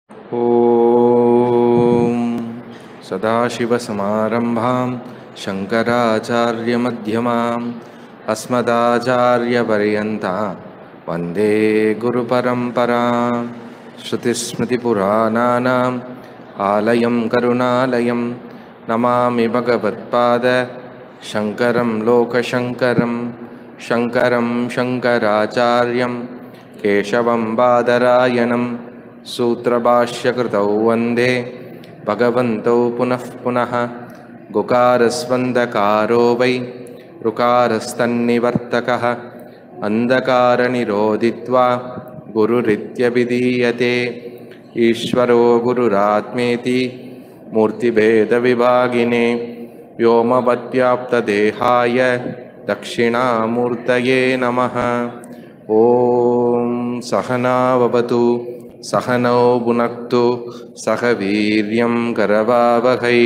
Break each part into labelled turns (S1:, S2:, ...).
S1: ॐ सदाशिवसमारम्भां शङ्कराचार्यमध्यमाम् अस्मदाचार्यपर्यन्तां वन्दे गुरुपरम्परां श्रुतिस्मृतिपुराणानाम् आलयं करुणालयं नमामि भगवत्पाद शङ्करं लोकशङ्करं शङ्करं शङ्कराचार्यं केशवं बादरायणं सूत्रभाष्यकृतौ वन्दे भगवन्तौ पुनः पुनः गुकारस्वन्दकारो वै ऋकारस्तन्निवर्तकः अन्धकारनिरोधित्वा गुरुरित्यभिधीयते ईश्वरो गुरुरात्मेति मूर्तिभेदविभागिने व्योमवद्व्याप्तदेहाय दक्षिणामूर्तये नमः ॐ सहनाववतु सहनौ भुनक्तु सह वीर्यं करवावहै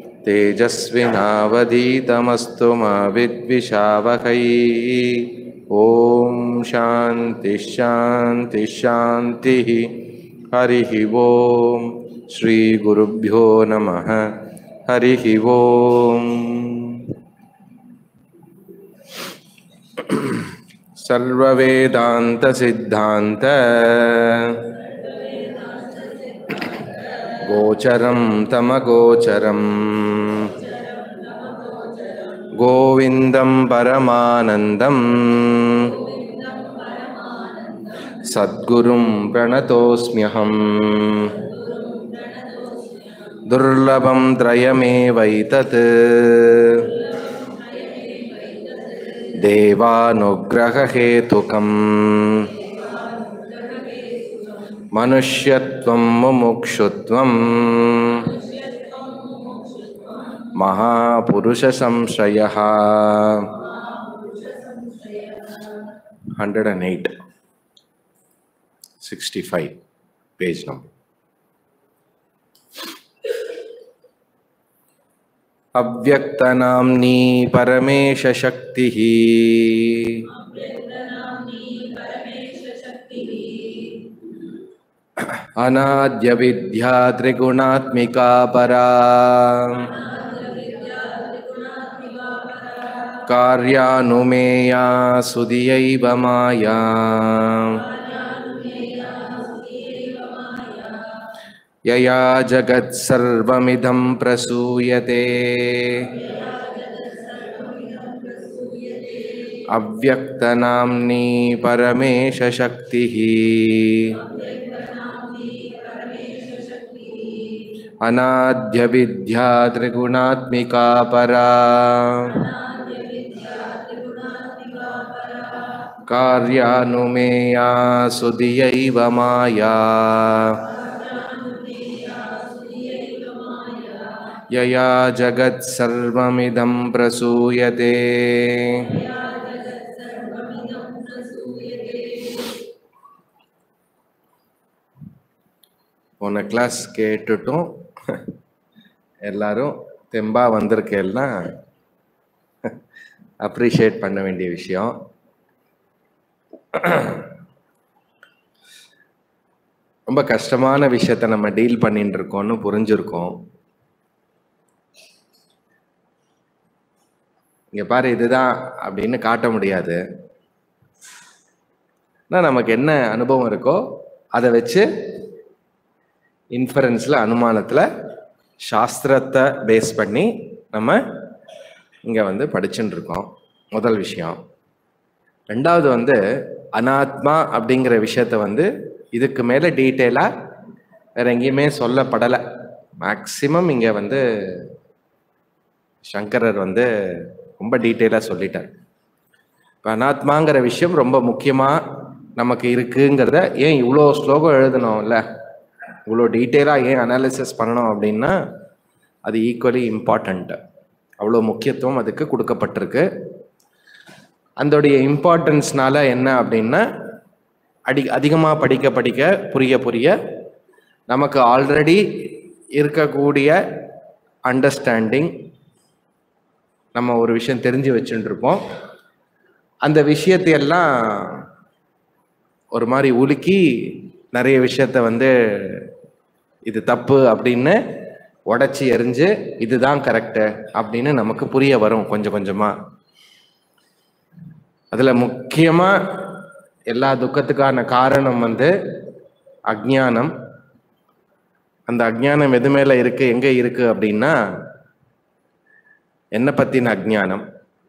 S1: तेजस्विनावधीतमस्तु मा विद्विषावहै ॐ शान्तिः शान्तिः शान्तिः हरिः ॐ श्रीगुरुभ्यो नमः हरिः ॐ सर्ववेदान्तसिद्धान्त गोचरं तमगोचरम् गोविन्दं परमानन्दम् सद्गुरुं प्रणतोऽस्म्यहम् दुर्लभं त्रयमेवैतत् देवानुग्रहहेतुकम् मनुष्यत्वं मुमुक्षुत्वम् महापुरुषसंश्रयः hundred and eight sixty five page number अव्यक्तनाम्नी परमेशशक्तिः अनाद्यविद्या त्रिगुणात्मिका परा कार्यानुमेया सुधियैव माया यया जगत्सर्वमिदं प्रसूयते अव्यक्तनाम्नी परमेशशक्तिः अनाद्यविद्या त्रिगुणात्मिका परा कार्यानुमेया सुधियैव माया यया जगत्सर्वमिदं प्रसूयते போன கிளாஸ் கேட்டுட்டும் எல்லாரும் தெம்பா வந்திருக்கேன்னா அப்ரிஷியேட் பண்ண வேண்டிய விஷயம் ரொம்ப கஷ்டமான விஷயத்த நம்ம டீல் பண்ணிட்டு இருக்கோம்னு புரிஞ்சிருக்கோம் இங்க பாரு இதுதான் அப்படின்னு காட்ட முடியாது ஆனால் நமக்கு என்ன அனுபவம் இருக்கோ அதை வச்சு இன்ஃபரன்ஸில் அனுமானத்தில் சாஸ்திரத்தை பேஸ் பண்ணி நம்ம இங்கே வந்து படிச்சுட்டு இருக்கோம் முதல் விஷயம் ரெண்டாவது வந்து அனாத்மா அப்படிங்கிற விஷயத்த வந்து இதுக்கு மேலே டீட்டெயிலாக வேற எங்கேயுமே சொல்லப்படலை மேக்சிமம் இங்கே வந்து சங்கரர் வந்து ரொம்ப டீட்டெயிலாக சொல்லிட்டார் இப்போ அனாத்மாங்கிற விஷயம் ரொம்ப முக்கியமாக நமக்கு இருக்குங்கிறத ஏன் இவ்வளோ ஸ்லோகம் எழுதணும்ல இவ்வளோ டீட்டெயிலாக ஏன் அனாலிசிஸ் பண்ணணும் அப்படின்னா அது ஈக்குவலி இம்பார்ட்டண்ட்டு அவ்வளோ முக்கியத்துவம் அதுக்கு கொடுக்கப்பட்டிருக்கு அதோடைய இம்பார்ட்டன்ஸ்னால என்ன அப்படின்னா அடி அதிகமாக படிக்க படிக்க புரிய புரிய நமக்கு ஆல்ரெடி இருக்கக்கூடிய அண்டர்ஸ்டாண்டிங் நம்ம ஒரு விஷயம் தெரிஞ்சு வச்சுட்டு இருப்போம் அந்த விஷயத்தையெல்லாம் ஒரு மாதிரி உலுக்கி நிறைய விஷயத்த வந்து இது தப்பு அப்படின்னு உடைச்சி எரிஞ்சு இதுதான் கரெக்டு அப்படின்னு நமக்கு புரிய வரும் கொஞ்சம் கொஞ்சமா அதுல முக்கியமா எல்லா துக்கத்துக்கான காரணம் வந்து அஜ்ஞானம் அந்த அஜ்ஞானம் எது மேல இருக்கு எங்க இருக்கு அப்படின்னா என்ன பத்தின அஜ்ஞானம்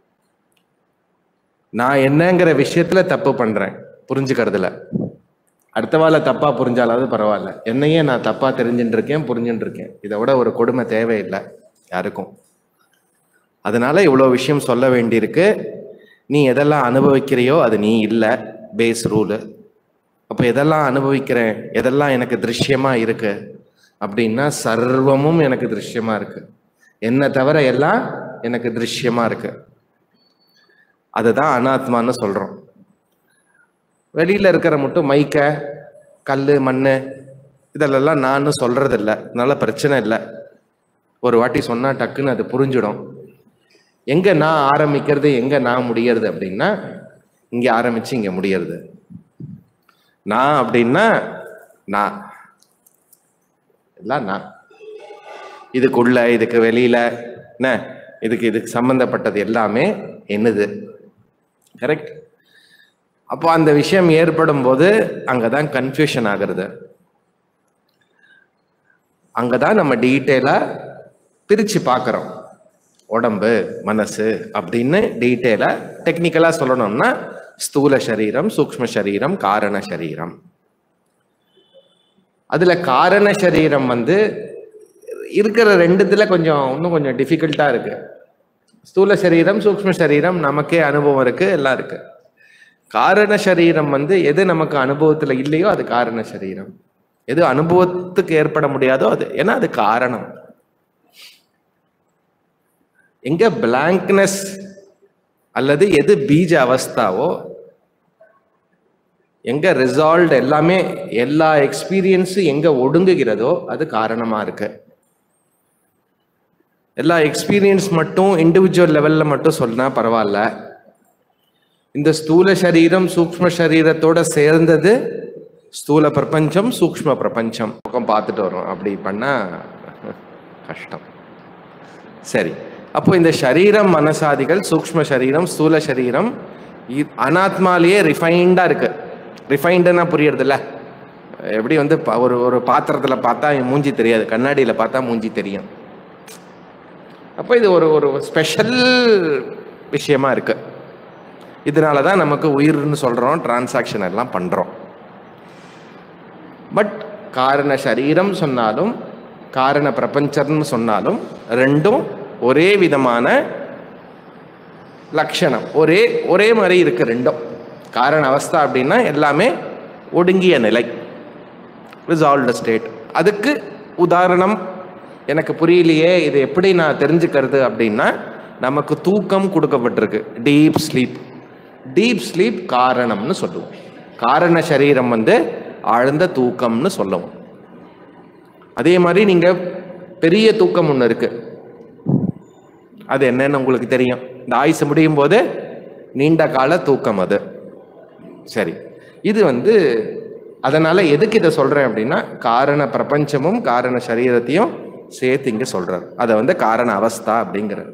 S1: நான் என்னங்கிற விஷயத்துல தப்பு பண்றேன் புரிஞ்சுக்கிறதுல அடுத்தவாள தப்பா புரிஞ்சாலாவது பரவாயில்ல என்னையே நான் தப்பா தெரிஞ்சுட்டு இருக்கேன் புரிஞ்சுட்டு இருக்கேன் இதை விட ஒரு கொடுமை தேவையில்லை யாருக்கும் அதனால இவ்வளோ விஷயம் சொல்ல வேண்டியிருக்கு நீ எதெல்லாம் அனுபவிக்கிறியோ அது நீ இல்லை பேஸ் ரூலு அப்போ எதெல்லாம் அனுபவிக்கிறேன் எதெல்லாம் எனக்கு திருஷ்யமா இருக்கு அப்படின்னா சர்வமும் எனக்கு திருஷ்யமா இருக்கு என்ன தவிர எல்லாம் எனக்கு திருஷ்யமா இருக்கு அதுதான் அனாத்மான்னு சொல்றோம் வெளியில இருக்கிற மட்டும் மைக்க கல் மண் இதெல்லாம் நான் சொல்றது இல்லை அதனால பிரச்சனை இல்லை ஒரு வாட்டி சொன்னா டக்குன்னு அது புரிஞ்சிடும் எங்க நான் ஆரம்பிக்கிறது எங்க நான் முடியறது அப்படின்னா இங்க ஆரம்பிச்சு இங்க முடியறது நான் அப்படின்னா நான் எல்லாம் நான் இதுக்குள்ள இதுக்கு வெளியில என்ன இதுக்கு இதுக்கு சம்பந்தப்பட்டது எல்லாமே என்னது கரெக்ட் அப்போ அந்த விஷயம் ஏற்படும் போது அங்கதான் கன்ஃபியூஷன் ஆகுறது அங்கதான் நம்ம டீட்டெயிலா பிரிச்சு பார்க்குறோம் உடம்பு மனசு அப்படின்னு டீட்டெயிலா டெக்னிக்கலா சொல்லணும்னா ஸ்தூல சரீரம் சூக்ம சரீரம் காரண சரீரம் அதுல காரண சரீரம் வந்து இருக்கிற ரெண்டுத்துல கொஞ்சம் இன்னும் கொஞ்சம் டிஃபிகல்ட்டா இருக்கு ஸ்தூல சரீரம் சூக்ம சரீரம் நமக்கே அனுபவம் இருக்கு எல்லாம் இருக்கு காரண சரீரம் வந்து எது நமக்கு அனுபவத்துல இல்லையோ அது காரண சரீரம் எது அனுபவத்துக்கு ஏற்பட முடியாதோ அது ஏன்னா அது காரணம் எங்க பிளாங்க்னஸ் அல்லது எது பீஜ அவஸ்தாவோ எங்க ரிசால்வ் எல்லாமே எல்லா எக்ஸ்பீரியன்ஸும் எங்க ஒடுங்குகிறதோ அது காரணமா இருக்கு எல்லா எக்ஸ்பீரியன்ஸ் மட்டும் இண்டிவிஜுவல் லெவல்ல மட்டும் சொன்னா பரவாயில்ல இந்த ஸ்தூல சரீரம் சூக்ம சரீரத்தோட சேர்ந்தது ஸ்தூல பிரபஞ்சம் சூக்ம பிரபஞ்சம் பக்கம் பார்த்துட்டு வரோம் அப்படி பண்ணா கஷ்டம் சரி அப்போ இந்த சரீரம் மனசாதிகள் சூக்ம சரீரம் ஸ்தூல சரீரம் இ- அனாத்மாலேயே ரிஃபைண்டா இருக்கு ரிஃபைண்டுன்னா புரியறதில்ல எப்படி வந்து ப- ஒரு ஒரு பாத்திரத்துல பார்த்தா மூஞ்சி தெரியாது கண்ணாடியில பார்த்தா மூஞ்சி தெரியும் அப்போ இது ஒரு ஒரு ஸ்பெஷல் விஷயமா இருக்கு இதனால தான் நமக்கு உயிர்னு சொல்றோம் டிரான்சாக்ஷன் எல்லாம் பண்றோம் பட் காரண சரீரம் சொன்னாலும் காரண பிரபஞ்சம்னு சொன்னாலும் ரெண்டும் ஒரே விதமான லட்சணம் ஒரே ஒரே மாதிரி இருக்கு ரெண்டும் காரண அவஸ்தா அப்படின்னா எல்லாமே ஒடுங்கிய நிலை ரிசால்வ்டு ஸ்டேட் அதுக்கு உதாரணம் எனக்கு புரியலையே இது எப்படி நான் தெரிஞ்சுக்கிறது அப்படின்னா நமக்கு தூக்கம் கொடுக்கப்பட்டிருக்கு டீப் ஸ்லீப் டீப் ஸ்லீப் காரணம்னு சொல்லுவோம் காரண சரீரம் வந்து ஆழ்ந்த தூக்கம்னு சொல்லுவோம் அதே மாதிரி நீங்க பெரிய தூக்கம் ஒன்று இருக்கு அது என்னன்னு உங்களுக்கு தெரியும் இந்த ஆயுசு முடியும் போது நீண்ட கால தூக்கம் அது சரி இது வந்து அதனால எதுக்கு இதை சொல்றேன் அப்படின்னா காரண பிரபஞ்சமும் காரண சரீரத்தையும் சேர்த்து இங்க சொல்றார் அதை வந்து காரண அவஸ்தா அப்படிங்கிறார்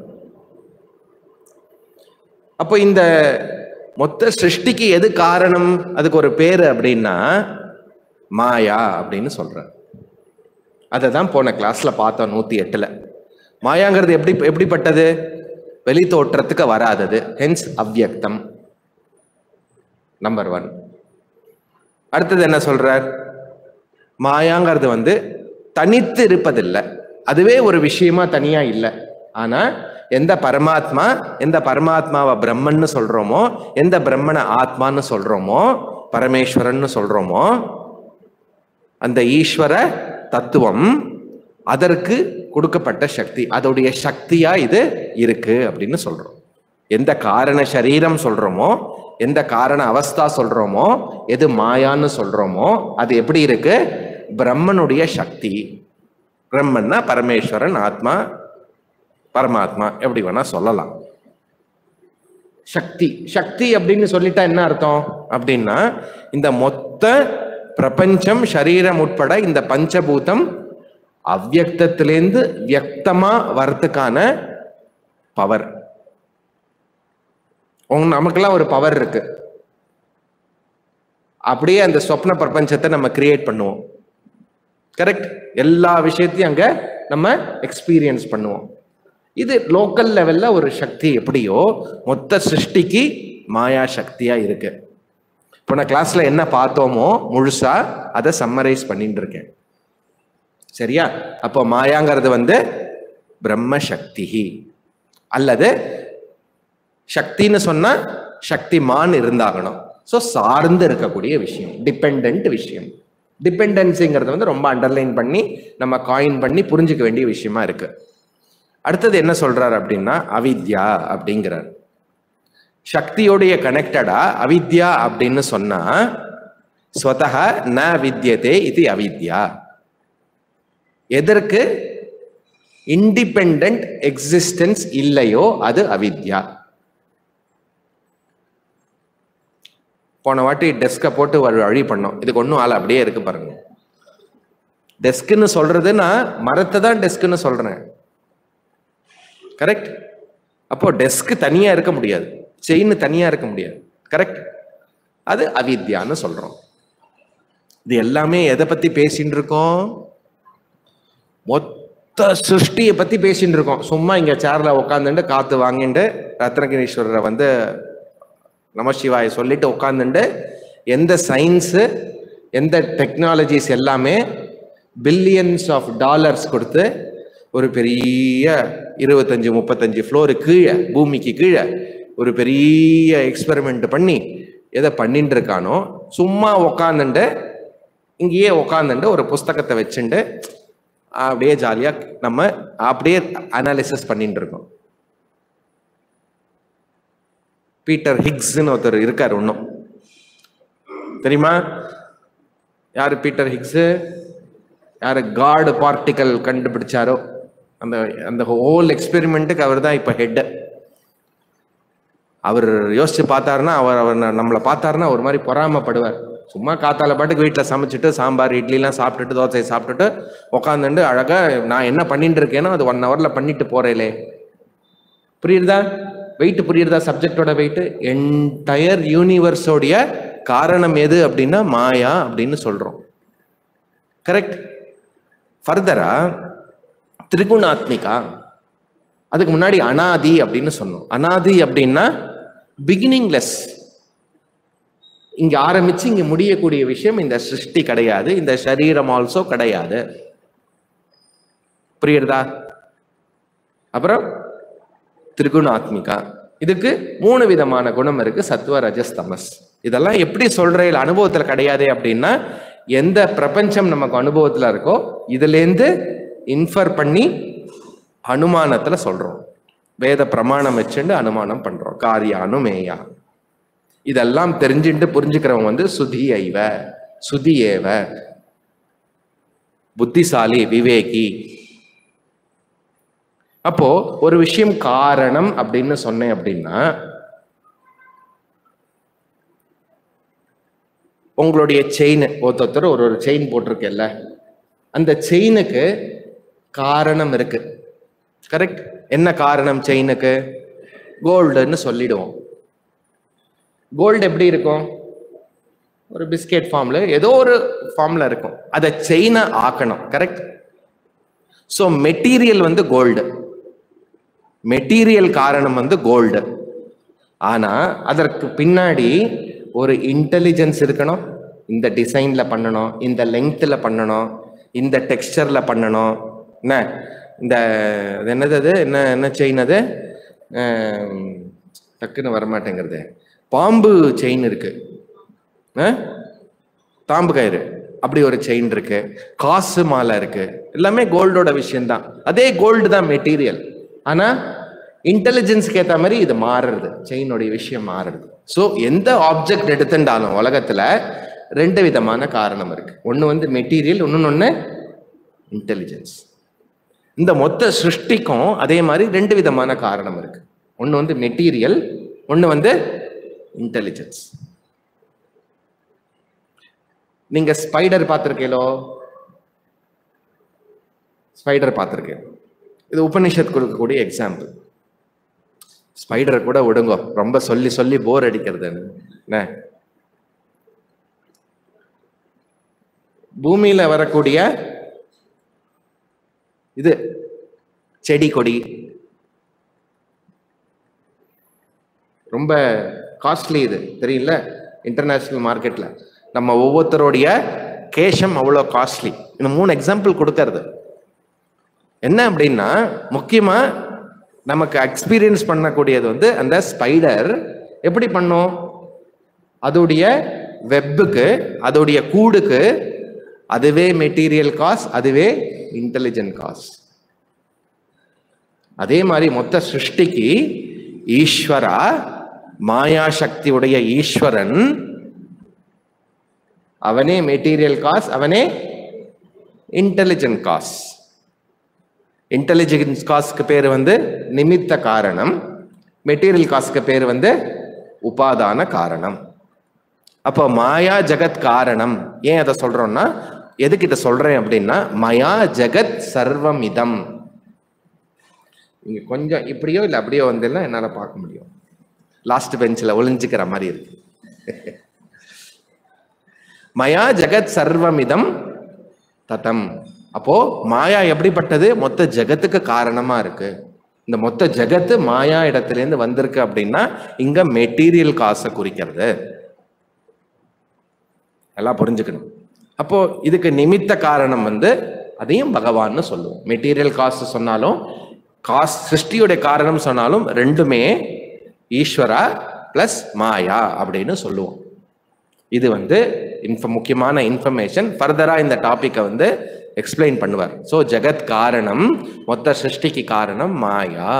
S1: அப்போ இந்த மொத்த சிருஷ்டிக்கு எது காரணம் அதுக்கு ஒரு பேரு அப்படின்னா மாயா அப்படின்னு சொல்றார் அதை தான் போன கிளாஸ்ல பார்த்தோம் நூத்தி எட்டுல மாயாங்கிறது எப்படி எப்படிப்பட்டது வெளி தோற்றத்துக்கு வராதது ஹென்ஸ் அவ்யக்தம் நம்பர் ஒன் அடுத்தது என்ன சொல்றார் மாயாங்கிறது வந்து தனித்து இருப்பதில்லை அதுவே ஒரு விஷயமா தனியா இல்லை ஆனா எந்த பரமாத்மா எந்த பரமாத்மாவை பிரம்மன்னு சொல்றோமோ எந்த பிரம்மனை ஆத்மான்னு சொல்றோமோ பரமேஸ்வரன்னு சொல்றோமோ அந்த ஈஸ்வர தத்துவம் அதற்கு கொடுக்கப்பட்ட சக்தி அதோடைய சக்தியா இது இருக்கு அப்படின்னு சொல்றோம் எந்த காரண சரீரம் சொல்றோமோ எந்த காரண அவஸ்தா சொல்றோமோ எது மாயான்னு சொல்றோமோ அது எப்படி இருக்கு பிரம்மனுடைய சக்தி பிரம்மன்னா பரமேஸ்வரன் ஆத்மா பரமாத்மா எப்படி வேணா சொல்லலாம் சக்தி சக்தி அப்படின்னு சொல்லிட்டா என்ன அர்த்தம் அப்படின்னா இந்த மொத்த பிரபஞ்சம் சரீரம் உட்பட இந்த பஞ்சபூதம் அவ்வியக்தத்திலேருந்து வியக்தமா வரத்துக்கான பவர் உங்க நமக்கெல்லாம் ஒரு பவர் இருக்கு அப்படியே அந்த சொப்ன பிரபஞ்சத்தை நம்ம கிரியேட் பண்ணுவோம் கரெக்ட் எல்லா விஷயத்தையும் அங்க நம்ம எக்ஸ்பீரியன்ஸ் பண்ணுவோம் இது லோக்கல் லெவல்ல ஒரு சக்தி எப்படியோ மொத்த சிருஷ்டிக்கு மாயா சக்தியா இருக்கு இப்போ நான் கிளாஸ்ல என்ன பார்த்தோமோ முழுசா அதை சம்மரைஸ் பண்ணிட்டு இருக்கேன் சரியா அப்போ மாயாங்கிறது வந்து பிரம்ம சக்தி அல்லது சக்தின்னு சொன்னா சக்திமான் இருந்தாகணும் ஸோ சார்ந்து இருக்கக்கூடிய விஷயம் டிபெண்ட் விஷயம் டிபெண்டன்சிங்கிறது வந்து ரொம்ப அண்டர்லைன் பண்ணி நம்ம காயின் பண்ணி புரிஞ்சுக்க வேண்டிய விஷயமா இருக்கு அடுத்தது என்ன சொல்றாரு அப்படின்னா அவித்யா அப்படிங்கிறார் சக்தியோடைய கனெக்டடா அவித்யா அப்படின்னு சொன்னா ஸ்வதக ந வித்யதே இது அவித்யா எதற்கு இண்டிபெண்ட் எக்ஸிஸ்டன்ஸ் இல்லையோ அது அவித்யா போன வாட்டி டெஸ்கை போட்டு ஒரு வழி பண்ணோம் இதுக்கு ஒன்றும் ஆள் அப்படியே இருக்கு பாருங்க டெஸ்க்னு சொல்றது நான் மரத்தை தான் டெஸ்க்னு சொல்றேன் கரெக்ட் அப்போ டெஸ்க் தனியா இருக்க முடியாது செயின் தனியா இருக்க முடியாது கரெக்ட் அது அவித்யான்னு சொல்றோம் இது எல்லாமே எதை பத்தி பேசிட்டு இருக்கோம் மொத்த சிருஷ்டியை பத்தி பேசிட்டு இருக்கோம் சும்மா இங்க சேர்ல உட்காந்துட்டு காத்து வாங்கிட்டு ரத்னகிரீஸ்வரரை வந்து நமசிவாய சொல்லிட்டு உட்காந்துட்டு எந்த சயின்ஸு எந்த டெக்னாலஜிஸ் எல்லாமே பில்லியன்ஸ் ஆஃப் டாலர்ஸ் கொடுத்து ஒரு பெரிய இருபத்தஞ்சு முப்பத்தஞ்சு ஃப்ளோரு கீழே பூமிக்கு கீழே ஒரு பெரிய எக்ஸ்பெரிமெண்ட் பண்ணி எதை பண்ணிட்டு இருக்கானோ சும்மா உக்காந்துட்டு இங்கேயே உக்காந்துட்டு ஒரு புஸ்தகத்தை வச்சுட்டு அப்படியே ஜாலியாக நம்ம அப்படியே அனாலிசிஸ் பண்ணிட்டு இருக்கோம் பீட்டர் ஹிக்ஸ்னு ஒருத்தர் இருக்கார் இன்னும் தெரியுமா யாரு பீட்டர் ஹிக்ஸு யாரு காட் பார்ட்டிக்கல் கண்டுபிடிச்சாரோ அந்த அந்த ஹோல் எக்ஸ்பெரிமெண்ட்டுக்கு அவர் தான் இப்போ ஹெட் அவர் யோசிச்சு பார்த்தாருன்னா அவர் அவர் நம்மளை பார்த்தாருன்னா ஒரு மாதிரி பொறாமப்படுவார் சும்மா காத்தால பாட்டுக்கு வீட்டில் சமைச்சிட்டு சாம்பார் இட்லிலாம் சாப்பிட்டுட்டு தோசையை சாப்பிட்டுட்டு உட்காந்துட்டு அழகா நான் என்ன பண்ணிட்டு இருக்கேனோ அது ஒன் ஹவர்ல பண்ணிட்டு போறேலே புரியுதா வெயிட் புரியுறதா சப்ஜெக்டோட வெயிட் என்டையர் யூனிவர்ஸோடைய காரணம் எது அப்படின்னா மாயா அப்படின்னு சொல்றோம் கரெக்ட் ஃபர்தரா திரிகுணாத்மிகா அதுக்கு முன்னாடி அனாதி அப்படின்னு சொன்னோம் அனாதி அப்படின்னா பிகினிங்லெஸ் இங்க ஆரம்பிச்சு இங்க முடியக்கூடிய விஷயம் இந்த சிருஷ்டி கிடையாது இந்த சரீரம் ஆல்சோ கிடையாது புரியுறதா அப்புறம் திரிகுணாத்மிகா இதுக்கு மூணு விதமான குணம் இருக்கு சத்துவ ரஜஸ் தமஸ் இதெல்லாம் எப்படி சொல்றேன் அனுபவத்துல கிடையாது அப்படின்னா எந்த பிரபஞ்சம் நமக்கு அனுபவத்துல இருக்கோ இதுல இருந்து இன்ஃபர் பண்ணி அனுமானத்துல சொல்றோம் வேத பிரமாணம் வச்சுட்டு அனுமானம் பண்றோம் காரிய அனுமேயா இதெல்லாம் தெரிஞ்சுட்டு புரிஞ்சுக்கிறவங்க வந்து சுதி ஐவ சுதி ஏவ புத்திசாலி விவேகி அப்போ ஒரு விஷயம் காரணம் அப்படின்னு சொன்னேன் அப்படின்னா உங்களுடைய செயின் ஒருத்தர் ஒரு ஒரு செயின் போட்டிருக்கேல்ல அந்த செயினுக்கு காரணம் இருக்கு கரெக்ட் என்ன காரணம் செயினுக்கு கோல்டுன்னு சொல்லிடுவோம் கோல்டு எப்படி இருக்கும் ஒரு பிஸ்கெட் ஃபார்ம்ல ஏதோ ஒரு ஃபார்ம்ல இருக்கும் அதை செயினை ஆக்கணும் கரெக்ட் ஸோ மெட்டீரியல் வந்து கோல்டு மெட்டீரியல் காரணம் வந்து கோல்டு ஆனா அதற்கு பின்னாடி ஒரு இன்டெலிஜென்ஸ் இருக்கணும் இந்த டிசைன்ல பண்ணணும் இந்த லெங்க்த்ல பண்ணணும் இந்த டெக்ஸ்டர்ல பண்ணணும் என்ன இந்த அது என்னது அது என்ன என்ன செயின் அது ஆம், டக்குன்னு வரமாட்டேங்கிறது பாம்பு செயின் இருக்கு ஆ? தாம்பு கயிறு அப்படி ஒரு செயின் இருக்கு காசு மாலை இருக்கு எல்லாமே கோல்டோட விஷயம்தான் அதே கோல்டு தான் மெட்டீரியல் ஆனா இன்டெலிஜென்ஸ்க்கு ஏத்த மாதிரி இது மாறுறது செயினுடைய விஷயம் மாறுறது ஸோ எந்த ஆப்ஜெக்ட் எடுத்துட்டாலும் உலகத்துல ரெண்டு விதமான காரணம் இருக்கு ஒன்று வந்து மெட்டீரியல் இன்னொன்று இன்டெலிஜென்ஸ் இந்த மொத்த சிருஷ்டிக்கும் அதே மாதிரி ரெண்டு விதமான காரணம் இருக்கு ஒன்று வந்து மெட்டீரியல் ஒன்று வந்து இன்டெலிஜென்ஸ் நீங்க ஸ்பைடர் பார்த்துருக்கீங்களோ ஸ்பைடர் பார்த்துருக்கேன் இது உபனிஷத் கொடுக்கக்கூடிய எக்ஸாம்பிள் ஸ்பைடரை கூட விடுங்க ரொம்ப சொல்லி சொல்லி போர் அடிக்கிறது என்ன பூமியில வரக்கூடிய இது செடி கொடி ரொம்ப காஸ்ட்லி இது தெரியல இன்டர்நேஷ்னல் மார்க்கெட்ல நம்ம ஒவ்வொருத்தருடைய கேஷம் அவ்வளோ காஸ்ட்லி இந்த மூணு எக்ஸாம்பிள் கொடுக்கறது என்ன அப்படின்னா முக்கியமா நமக்கு எக்ஸ்பீரியன்ஸ் பண்ணக்கூடியது வந்து அந்த ஸ்பைடர் எப்படி பண்ணும் அதோடைய வெப்புக்கு அதோடைய கூடுக்கு அதுவே மெட்டீரியல் காஸ் அதுவே இன்டெலிஜென்ட் காஸ் அதே மாதிரி மொத்த சிருஷ்டிக்கு ஈஸ்வரா மாயா சக்தியுடைய ஈஸ்வரன் அவனே மெட்டீரியல் காஸ் அவனே இன்டெலிஜென்ட் காஸ் இன்டெலிஜென்ஸ் காஸ்க்கு பேர் வந்து நிமித்த காரணம் மெட்டீரியல் காஸ்க்கு பேர் வந்து உபாதான காரணம் அப்போ மாயா ஜெகத் காரணம் ஏன் அதை சொல்றோம்னா எதுக்கு இதை சொல்றேன் அப்படின்னா மயா ஜெகத் சர்வம் இதம் இங்க கொஞ்சம் இப்படியோ இல்லை அப்படியோ வந்தேன்னா என்னால பார்க்க முடியும் லாஸ்ட் பெஞ்சில் ஒளிஞ்சுக்கிற மாதிரி இருக்கு மயா ஜெகத் சர்வமிதம் ததம் அப்போ மாயா எப்படிப்பட்டது மொத்த ஜெகத்துக்கு காரணமா இருக்கு இந்த மொத்த ஜெகத்து மாயா இடத்திலேருந்து வந்திருக்கு அப்படின்னா இங்க மெட்டீரியல் காசை குறிக்கிறது எல்லாம் புரிஞ்சுக்கணும் அப்போ இதுக்கு நிமித்த காரணம் வந்து அதையும் பகவான்னு சொல்லுவோம் மெட்டீரியல் காசு சொன்னாலும் காஸ் சிருஷ்டியுடைய காரணம் சொன்னாலும் ரெண்டுமே ஈஸ்வரா பிளஸ் மாயா அப்படின்னு சொல்லுவோம் இது வந்து இன்ஃப முக்கியமான இன்ஃபர்மேஷன் ஃபர்தரா இந்த டாபிக்கை வந்து எக்ஸ்பிளைன் பண்ணுவார் ஸோ ஜெகத் காரணம் மொத்த சிருஷ்டிக்கு காரணம் மாயா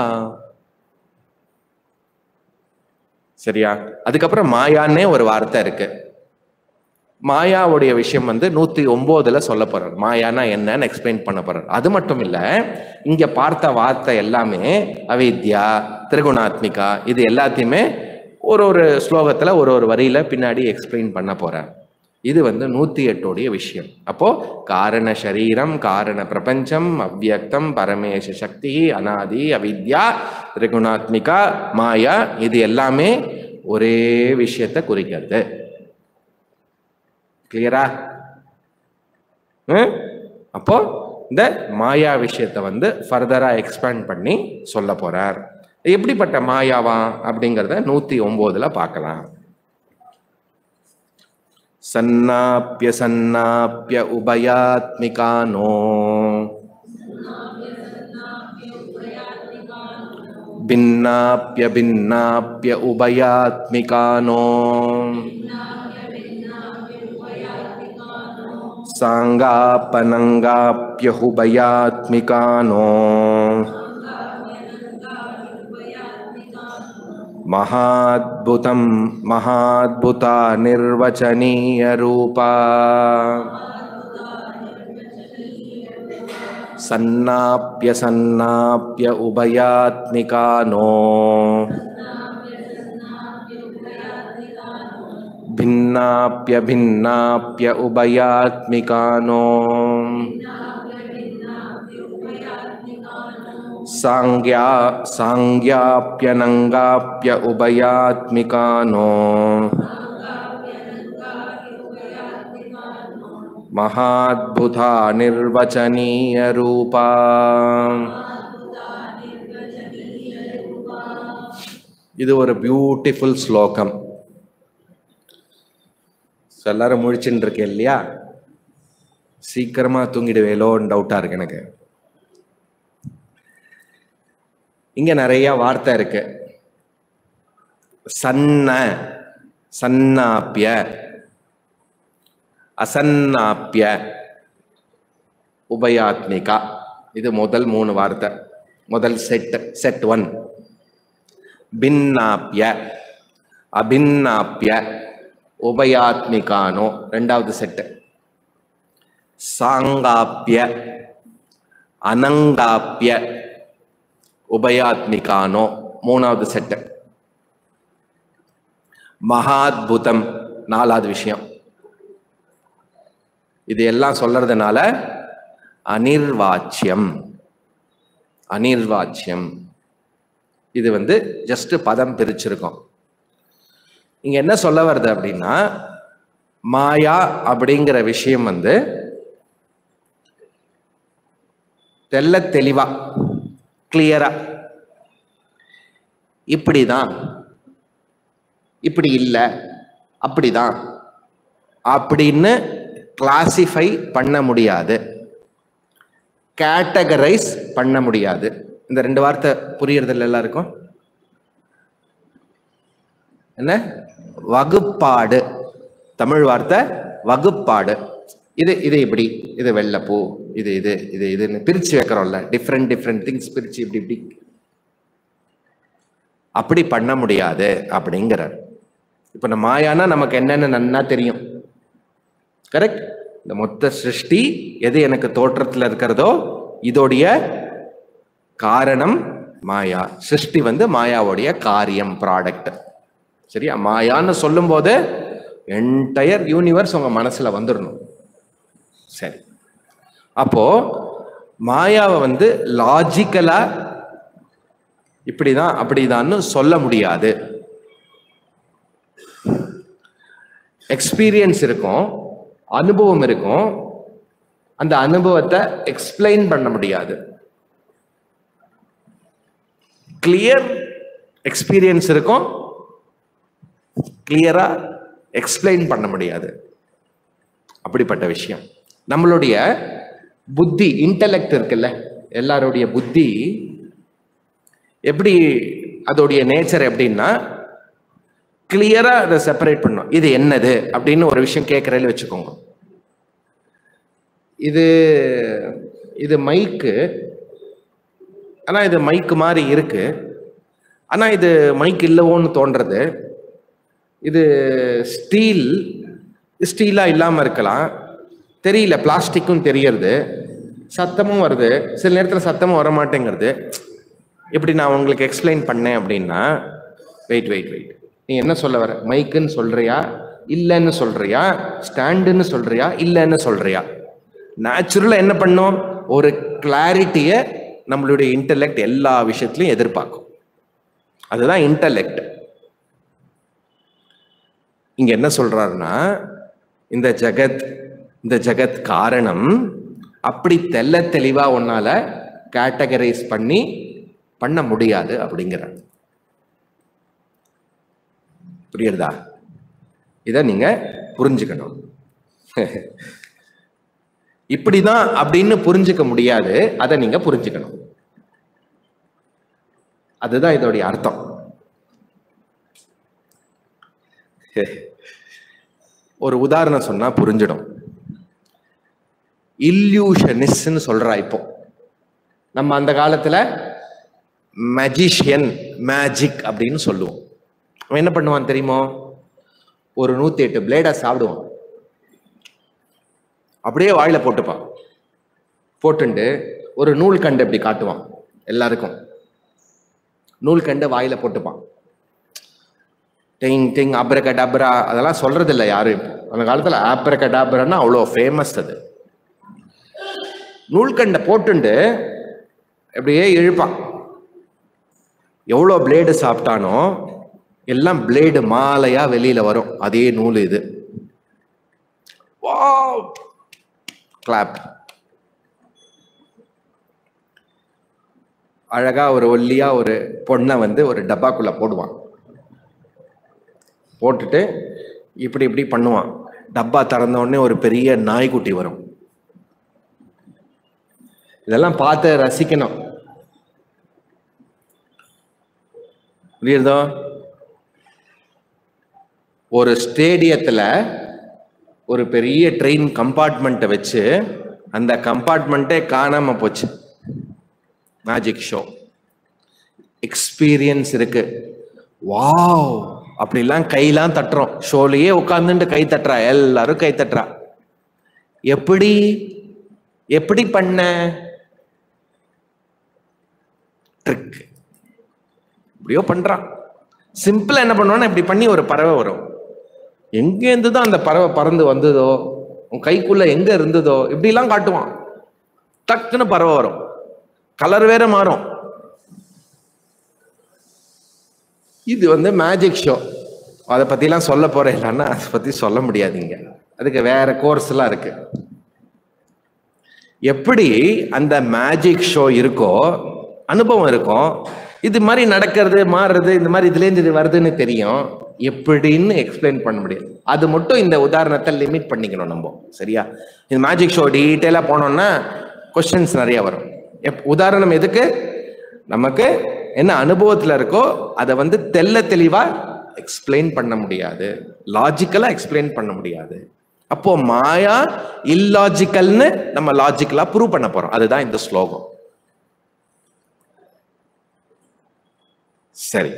S1: சரியா அதுக்கப்புறம் மாயான்னே ஒரு வார்த்தை இருக்கு மாயாவுடைய விஷயம் வந்து நூத்தி ஒன்பதுல சொல்ல போறார் மாயானா என்னன்னு எக்ஸ்பிளைன் பண்ண போறார் அது மட்டும் இல்ல இங்க பார்த்த வார்த்தை எல்லாமே அவித்யா திரிகுணாத்மிகா இது எல்லாத்தையுமே ஒரு ஒரு ஸ்லோகத்துல ஒரு ஒரு வரியில பின்னாடி எக்ஸ்பிளைன் பண்ண போறார் இது வந்து நூத்தி எட்டோடைய விஷயம் அப்போ காரண சரீரம் காரண பிரபஞ்சம் அவ்வியக்தம் பரமேச சக்தி அனாதி அவித்யா திரிகுணாத்மிகா மாயா இது எல்லாமே ஒரே விஷயத்தை குறிக்கிறது கிளியரா அப்போ இந்த மாயா விஷயத்தை வந்து ஃபர்தரா எக்ஸ்பேண்ட் பண்ணி சொல்ல போறார் எப்படிப்பட்ட மாயாவா அப்படிங்கிறத நூத்தி ஒன்பதுல பார்க்கலாம் சன்னாப்பிய சன்னாப்பிய உபயாத்மிகானோ भिन्नाप्य भिन्नाप्य उभयात्मिकानो साङ्गापनङ्गाप्यहुभयात्मिकानो महाद्भुतं महाद्भुता निर्वचनीयरूपा सन्नाप्य सन्नाप्य उभयात्मिकानो भिन्नाप्य भिन्नाप्य उभयात्मिकानो साङ्ग्या साङ्ग्याप्यनङ्गाप्य उभयात्मिकानो महाद्भुता निर्वचनीयरूपा இது ஒரு பியூட்டிஃபுல் ஸ்லோகம் So, எல்லாரும் முழிச்சுட்டு இருக்கேன் இல்லையா சீக்கிரமா தூங்கிடுவேலோன்னு டவுட்டா இருக்கு எனக்கு இங்க நிறைய வார்த்தை இருக்கு சன்ன சன்னாப்பிய அசன்னாப்பிய உபயாத்மிகா இது முதல் மூணு வார்த்தை முதல் செட் செட் ஒன் பின்னாப்பிய அபின்னாப்பிய உபயாத்மிகானோ ரெண்டாவது செட்டு சாங்காப்பிய அனங்காப்பிய உபயாத்மிகானோ மூணாவது செட்டு மகாத்புதம் நாலாவது விஷயம் இது எல்லாம் சொல்றதுனால அனிர்வாச்சியம் அனிர்வாச்சியம் இது வந்து ஜஸ்ட் பதம் பிரிச்சிருக்கோம் இங்க என்ன சொல்ல வருது அப்படின்னா மாயா அப்படிங்கிற விஷயம் வந்து தெல்ல தெளிவா கிளியரா இப்படிதான் இப்படி இல்லை அப்படிதான் அப்படின்னு கிளாசிஃபை பண்ண முடியாது கேட்டகரைஸ் பண்ண முடியாது இந்த ரெண்டு வார்த்தை புரியறதில்ல எல்லாருக்கும் என்ன வகுப்பாடு தமிழ் வார்த்தை வகுப்பாடு இது இது இப்படி இது வெள்ளைப்பூ இது இது இது இதுன்னு பிரிச்சு வைக்கிறோம்ல டிஃப்ரெண்ட் டிஃப்ரெண்ட் திங்ஸ் பிரிச்சு இப்படி இப்படி அப்படி பண்ண முடியாது அப்படிங்கிறார் இப்ப நம்ம மாயானா நமக்கு என்னன்னு நன்னா தெரியும் கரெக்ட் இந்த மொத்த சிருஷ்டி எது எனக்கு தோற்றத்துல இருக்கிறதோ இதோடைய காரணம் மாயா சிருஷ்டி வந்து மாயாவுடைய காரியம் ப்ராடக்ட் சரியா மாயான்னு சொல்லும்போது என்டையர் யூனிவர்ஸ் உங்க மனசுல வந்துடணும் சரி அப்போ மாயாவை வந்து லாஜிக்கலா இப்படிதான் அப்படிதான்னு சொல்ல முடியாது எக்ஸ்பீரியன்ஸ் இருக்கும் அனுபவம் இருக்கும் அந்த அனுபவத்தை எக்ஸ்பிளைன் பண்ண முடியாது கிளியர் எக்ஸ்பீரியன்ஸ் இருக்கும் கிளியரா எக்ஸ்பிளைன் பண்ண முடியாது அப்படிப்பட்ட விஷயம் நம்மளுடைய புத்தி இன்டலெக்ட் இருக்குல்ல எல்லாருடைய புத்தி எப்படி அதோடைய நேச்சர் எப்படின்னா கிளியரா அதை செப்பரேட் பண்ணும் இது என்னது அப்படின்னு ஒரு விஷயம் கேட்கறேன்னு வச்சுக்கோங்க இது இது மைக்கு ஆனா இது மைக்கு மாதிரி இருக்கு ஆனா இது மைக் இல்லவோன்னு தோன்றது இது ஸ்டீல் ஸ்டீலா இல்லாம இருக்கலாம் தெரியல பிளாஸ்டிக்கும் தெரியறது சத்தமும் வருது சில நேரத்தில் சத்தமும் வர மாட்டேங்கிறது இப்படி நான் உங்களுக்கு எக்ஸ்பிளைன் பண்ணேன் அப்படின்னா வெயிட் வெயிட் வெயிட் நீ என்ன சொல்ல வர மைக்குன்னு சொல்றியா இல்லைன்னு சொல்றியா ஸ்டாண்டுன்னு சொல்றியா இல்லைன்னு சொல்றியா நேச்சுரலாக என்ன பண்ணும் ஒரு கிளாரிட்டியை நம்மளுடைய இன்டலெக்ட் எல்லா விஷயத்திலையும் எதிர்பார்க்கும் அதுதான் இன்டலெக்ட் இங்க என்ன சொல்றாருன்னா இந்த ஜகத் இந்த ஜகத் காரணம் அப்படி தெல்ல தெளிவா உன்னால கேட்டகரைஸ் பண்ணி பண்ண முடியாது அப்படிங்கிறார் புரியுறதா இத நீங்க புரிஞ்சுக்கணும் இப்படிதான் அப்படின்னு புரிஞ்சுக்க முடியாது அதை நீங்க புரிஞ்சுக்கணும் அதுதான் இதோடைய அர்த்தம் ஒரு உதாரணம் சொன்னா புரிஞ்சிடும் இல்யூஷனிஸ்ட்னு சொல்றா இப்போ நம்ம அந்த காலத்துல மேஜிஷியன் மேஜிக் அப்படின்னு சொல்லுவோம் அவன் என்ன பண்ணுவான் தெரியுமோ ஒரு நூத்தி எட்டு பிளேடா சாப்பிடுவான் அப்படியே வாயில போட்டுப்பான் போட்டுண்டு ஒரு நூல் கண்டு இப்படி காட்டுவான் எல்லாருக்கும் நூல் கண்டு வாயில போட்டுப்பான் டிங் டிங் அப்ரகடாப்ரா அதெல்லாம் சொல்றது இல்லை யாரும் இப்போ அந்த காலத்துல ஆப்ரகடாப்ரான்னா அவ்வளோ ஃபேமஸ் அது நூல்கண்டை போட்டுண்டு அப்படியே இழுப்பான் எவ்வளோ பிளேடு சாப்பிட்டானோ எல்லாம் பிளேடு மாலையா வெளியில வரும் அதே நூல் இது கிளாப் அழகா ஒரு ஒல்லியா ஒரு பொண்ணை வந்து ஒரு டப்பாக்குள்ள போடுவான் போட்டுட்டு இப்படி இப்படி பண்ணுவான் டப்பா திறந்த உடனே ஒரு பெரிய நாய்க்குட்டி வரும் இதெல்லாம் பார்த்து ரசிக்கணும் புரியுறதோ ஒரு ஸ்டேடியத்துல ஒரு பெரிய ட்ரெயின் கம்பார்ட்மெண்ட்டை வச்சு அந்த கம்பார்ட்மெண்ட்டே காணாம போச்சு மேஜிக் ஷோ எக்ஸ்பீரியன்ஸ் இருக்கு வாவ் அப்படிலாம் கையெல்லாம் தட்டுறோம் ஷோலையே உட்காந்துட்டு கை தட்டுறா எல்லாரும் கை தட்டுறா எப்படி எப்படி பண்ண ட்ரிக் இப்படியோ பண்றான் சிம்பிளா என்ன பண்ணுவான்னா இப்படி பண்ணி ஒரு பறவை வரும் எங்கேருந்து தான் அந்த பறவை பறந்து வந்ததோ உன் கைக்குள்ள எங்க இருந்ததோ இப்படிலாம் காட்டுவான் டக்குன்னு பறவை வரும் கலர் வேற மாறும் இது வந்து மேஜிக் ஷோ அதை பத்திலாம் சொல்ல போறேன் இல்லைன்னா அதை பத்தி சொல்ல முடியாதுங்க அதுக்கு வேற கோர்ஸ் எல்லாம் இருக்கு எப்படி அந்த மேஜிக் ஷோ இருக்கோ அனுபவம் இருக்கும் இது மாதிரி நடக்கிறது மாறுறது இந்த மாதிரி இதுலேருந்து இது வருதுன்னு தெரியும் எப்படின்னு எக்ஸ்பிளைன் பண்ண முடியாது அது மட்டும் இந்த உதாரணத்தை லிமிட் பண்ணிக்கணும் நம்ம சரியா இந்த மேஜிக் ஷோ டீட்டெயிலாக போனோம்னா கொஸ்டின்ஸ் நிறைய வரும் எப் உதாரணம் எதுக்கு நமக்கு என்ன அனுபவத்தில் இருக்கோ அதை வந்து தெல்ல தெளிவா எக்ஸ்பிளைன் பண்ண முடியாது லாஜிக்கலா எக்ஸ்பிளைன் பண்ண முடியாது அப்போ மாயா இல்லாஜிக்கல்னு நம்ம லாஜிக்கலா ப்ரூவ் பண்ண போறோம் அதுதான் இந்த ஸ்லோகம் சரி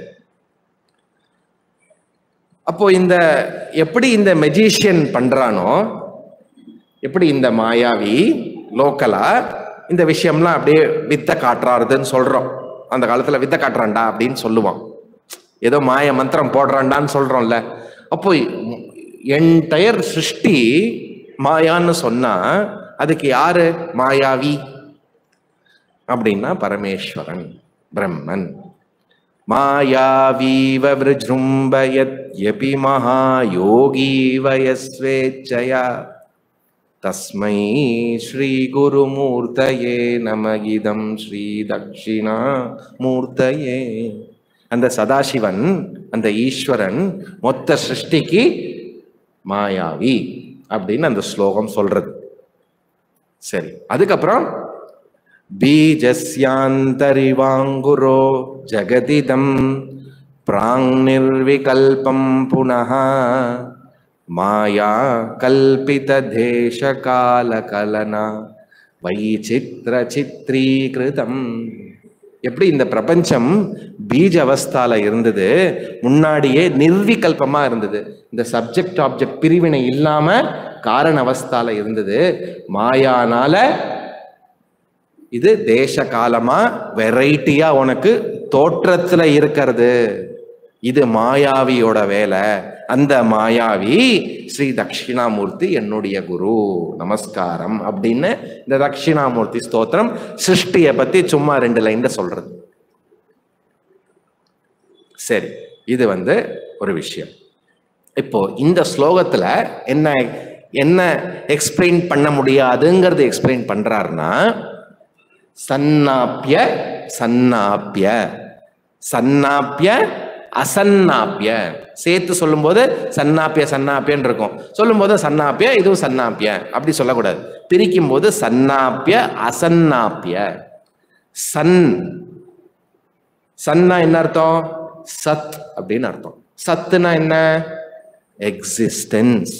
S1: அப்போ இந்த எப்படி இந்த மெஜிஷியன் பண்றானோ எப்படி இந்த மாயாவி லோக்கலா இந்த விஷயம்லாம் அப்படியே வித்த காட்டுறாருதுன்னு சொல்றோம் அந்த காலத்துல வித்த காட்டுறான்டா அப்படின்னு சொல்லுவான் ஏதோ மாய மந்திரம் போடுறான்டான்னு சொல்றோம்ல அப்போ என்டையர் சிருஷ்டி மாயான்னு சொன்னா அதுக்கு யாரு மாயாவி அப்படின்னா பரமேஸ்வரன் பிரம்மன் மாயாவீவ விருஜృంభயத்யபி மகாயோகீவ யஸ்வேச்சயா தஸ்மை ஸ்ரீ குருமூர்த்தயே நமகிதம் ஸ்ரீ தட்சிணா மூர்த்தயே அந்த சதாசிவன் அந்த ஈஸ்வரன் மொத்த சிருஷ்டிக்கு மாயாவி அப்படின்னு அந்த ஸ்லோகம் சொல்றது சரி அதுக்கப்புறம் பீஜஸ்யாந்தரிவாங்குரோ ஜகதிதம் பிராங் நிர்விகல்பம் புனः மாயா கல்பித தேச கால கலனா வைச்சித்ர சித்ரீகிருதம் எப்படி இந்த பிரபஞ்சம் பீஜ அவஸ்தால இருந்தது முன்னாடியே நிர்விகல்பமா இருந்தது இந்த சப்ஜெக்ட் ஆப்ஜெக்ட் பிரிவினை இல்லாம காரண அவஸ்தால இருந்தது மாயானால இது தேச காலமா வெரைட்டியா உனக்கு தோற்றத்துல இருக்கிறது இது மாயாவியோட வேலை அந்த மாயாவி ஸ்ரீ தட்சிணாமூர்த்தி என்னுடைய குரு நமஸ்காரம் அப்படின்னு இந்த தட்சிணாமூர்த்தி ஸ்தோத்திரம் சிருஷ்டியை பத்தி சும்மா ரெண்டு லைன்ல சொல்றது சரி இது வந்து ஒரு விஷயம் இப்போ இந்த ஸ்லோகத்துல என்ன என்ன எக்ஸ்பிளைன் பண்ண முடியாதுங்கிறது எக்ஸ்பிளைன் பண்றாருன்னா சன்னாப்பிய சன்னாப்பிய சன்னாப்பிய அசன்னாப்பிய சேர்த்து சொல்லும்போது சன்னாப்பிய சன்னாப்பியன்னு இருக்கும் சொல்லும்போது சன்னாப்பிய இதுவும் சன்னாப்பிய அப்படி சொல்லக்கூடாது பிரிக்கும் போது சன்னாப்பிய அசன்னாப்பிய சன் சன்னா என்ன அர்த்தம் சத் அப்படின்னு அர்த்தம் சத்துனா என்ன எக்ஸிஸ்டன்ஸ்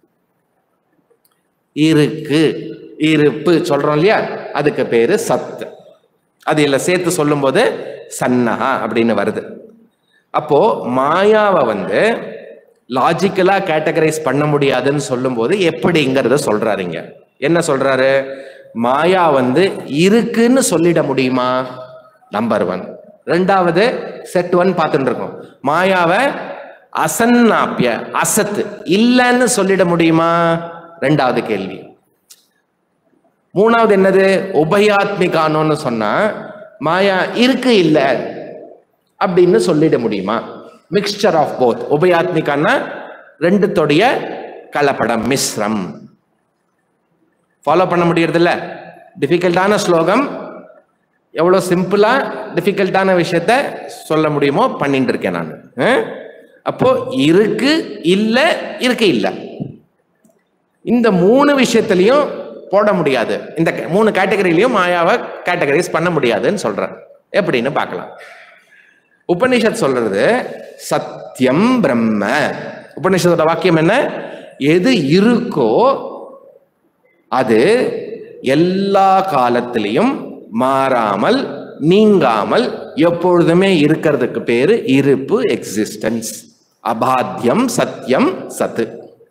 S1: இருக்கு இருப்பு சொல்றோம் இல்லையா அதுக்கு பேரு சத் அது இல்ல சேர்த்து சொல்லும்போது சன்னஹா அப்படின்னு வருது அப்போ மாயாவை வந்து லாஜிக்கலா கேட்டகரைஸ் பண்ண முடியாதுன்னு சொல்லும்போது எப்படிங்கிறத சொல்றாருங்க என்ன சொல்றாரு மாயா வந்து இருக்குன்னு சொல்லிட முடியுமா நம்பர் ஒன் ரெண்டாவது செட் ஒன் பார்த்துட்டு இருக்கோம் மாயாவை அசன்னாப்பிய அசத்து இல்லைன்னு சொல்லிட முடியுமா ரெண்டாவது கேள்வி மூணாவது என்னது உபயாத்மிகானோன்னு சொன்னா மாயா இருக்கு இல்ல அப்படின்னு சொல்லிட முடியுமா மிக்சர் ஆஃப் போத் உபயாத்மிகான்னா ரெண்டுத்தோடைய கலப்படம் மிஸ்ரம் ஃபாலோ பண்ண முடியறது இல்ல டிஃபிகல்ட்டான ஸ்லோகம் எவ்வளோ சிம்பிளா டிஃபிகல்ட்டான விஷயத்த சொல்ல முடியுமோ பண்ணிட்டு இருக்கேன் நான் அப்போ இருக்கு இல்ல இருக்கு இல்ல இந்த மூணு விஷயத்திலையும் போட முடியாது இந்த க- மூணு கேட்டகரியிலையும் மாயாவை கேட்டகரைஸ் பண்ண முடியாதுன்னு சொல்றேன் எப்படின்னு பார்க்கலாம் உபனிஷத் சொல்றது சத்தியம் பிரம்ம உபனிஷத்தோட வாக்கியம் என்ன எது இருக்கோ அது எல்லா காலத்திலையும் மாறாமல் நீங்காமல் எப்பொழுதுமே இருக்கிறதுக்கு பேரு இருப்பு எக்ஸிஸ்டன்ஸ் அபாத்தியம் சத்தியம் சத்து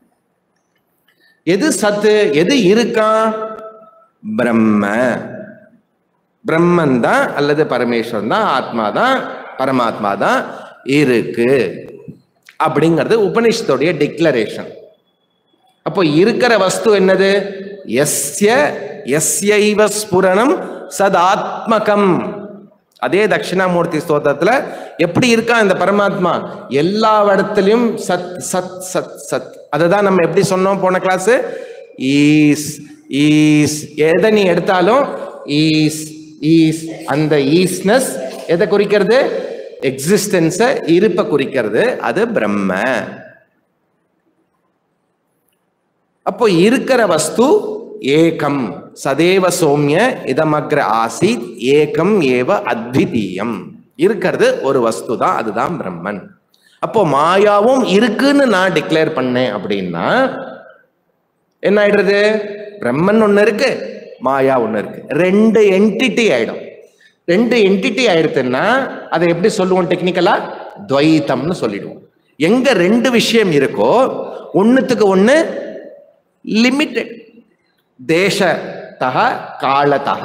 S1: எது சத்து எது இருக்கா பிரம்ம பிரம்மன் தான் அல்லது பரமேஸ்வரன் தான் ஆத்மா தான் பரமாத்மா தான் இருக்கு அப்படிங்கிறது உபனிஷத்துடைய டிக்ளரேஷன் அப்போ இருக்கிற வஸ்து என்னது எஸ்ய எஸ்யைவ ஸ்புரணம் சதாத்மகம் அதே தட்சிணாமூர்த்தி ஸ்தோத்திரத்துல எப்படி இருக்கா இந்த பரமாத்மா எல்லா இடத்துலயும் சத் சத் சத் சத் அதுதான் நம்ம எப்படி சொன்னோம் போன கிளாஸ் ஈஸ் ஈஸ் எதை நீ எடுத்தாலும் ஈஸ் ஈஸ் அந்த ஈஸ்னஸ் எதை குறிக்கிறது எக்ஸிஸ்டன்ஸ இருப்ப குறிக்கிறது அது பிரம்ம அப்போ இருக்கிற வஸ்து ஏகம் சதேவ சோம்ய இதமக்ர ஆசித் ஏகம் ஏவ அத்விதீயம் இருக்கிறது ஒரு வஸ்து தான் அதுதான் பிரம்மன் அப்போ மாயாவும் இருக்குன்னு நான் டிக்ளேர் பண்ணேன் அப்படின்னா என்ன ஆயிடுறது பிரம்மன் ஒண்ணு இருக்கு மாயா ஒண்ணு இருக்கு ரெண்டு என்டிட்டி ஆயிடும் ரெண்டு என்டிட்டி ஆயிடுதுன்னா அதை எப்படி சொல்லுவோம் டெக்னிக்கலா துவைத்தம்னு சொல்லிடுவோம் எங்க ரெண்டு விஷயம் இருக்கோ ஒண்ணுத்துக்கு ஒண்ணு லிமிட்டெட் தேசத்தக காலத்தக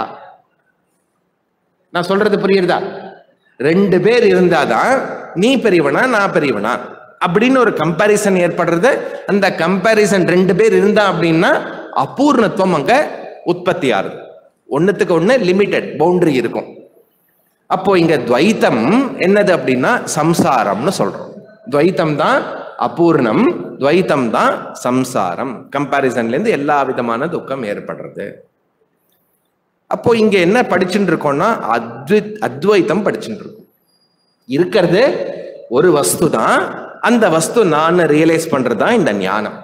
S1: நான் சொல்றது புரியுறதா ரெண்டு பேர் இருந்தாதான் நீ பெரியவனா நான் பெரியவனா அப்படின்னு ஒரு கம்பாரிசன் ஏற்படுறது அந்த கம்பாரிசன் ரெண்டு பேர் இருந்தா அப்படின்னா அபூர்ணத்துவம் அங்க உற்பத்தி ஆகுது ஒண்ணுத்துக்கு ஒண்ணு லிமிட்டெட் பவுண்டரி இருக்கும் அப்போ இங்க துவைத்தம் என்னது அப்படின்னா சம்சாரம்னு சொல்றோம் துவைத்தம் தான் அபூர்ணம் துவைத்தம் தான் சம்சாரம் கம்பாரிசன்ல இருந்து எல்லா விதமான துக்கம் ஏற்படுறது அப்போ இங்க என்ன படிச்சுட்டு இருக்கோம்னா அத்வி அத்வைத்தம் படிச்சுட்டு இருக்கோம் இருக்கிறது ஒரு வஸ்து தான் அந்த வஸ்து நான் ரியலைஸ் பண்றதுதான் இந்த ஞானம்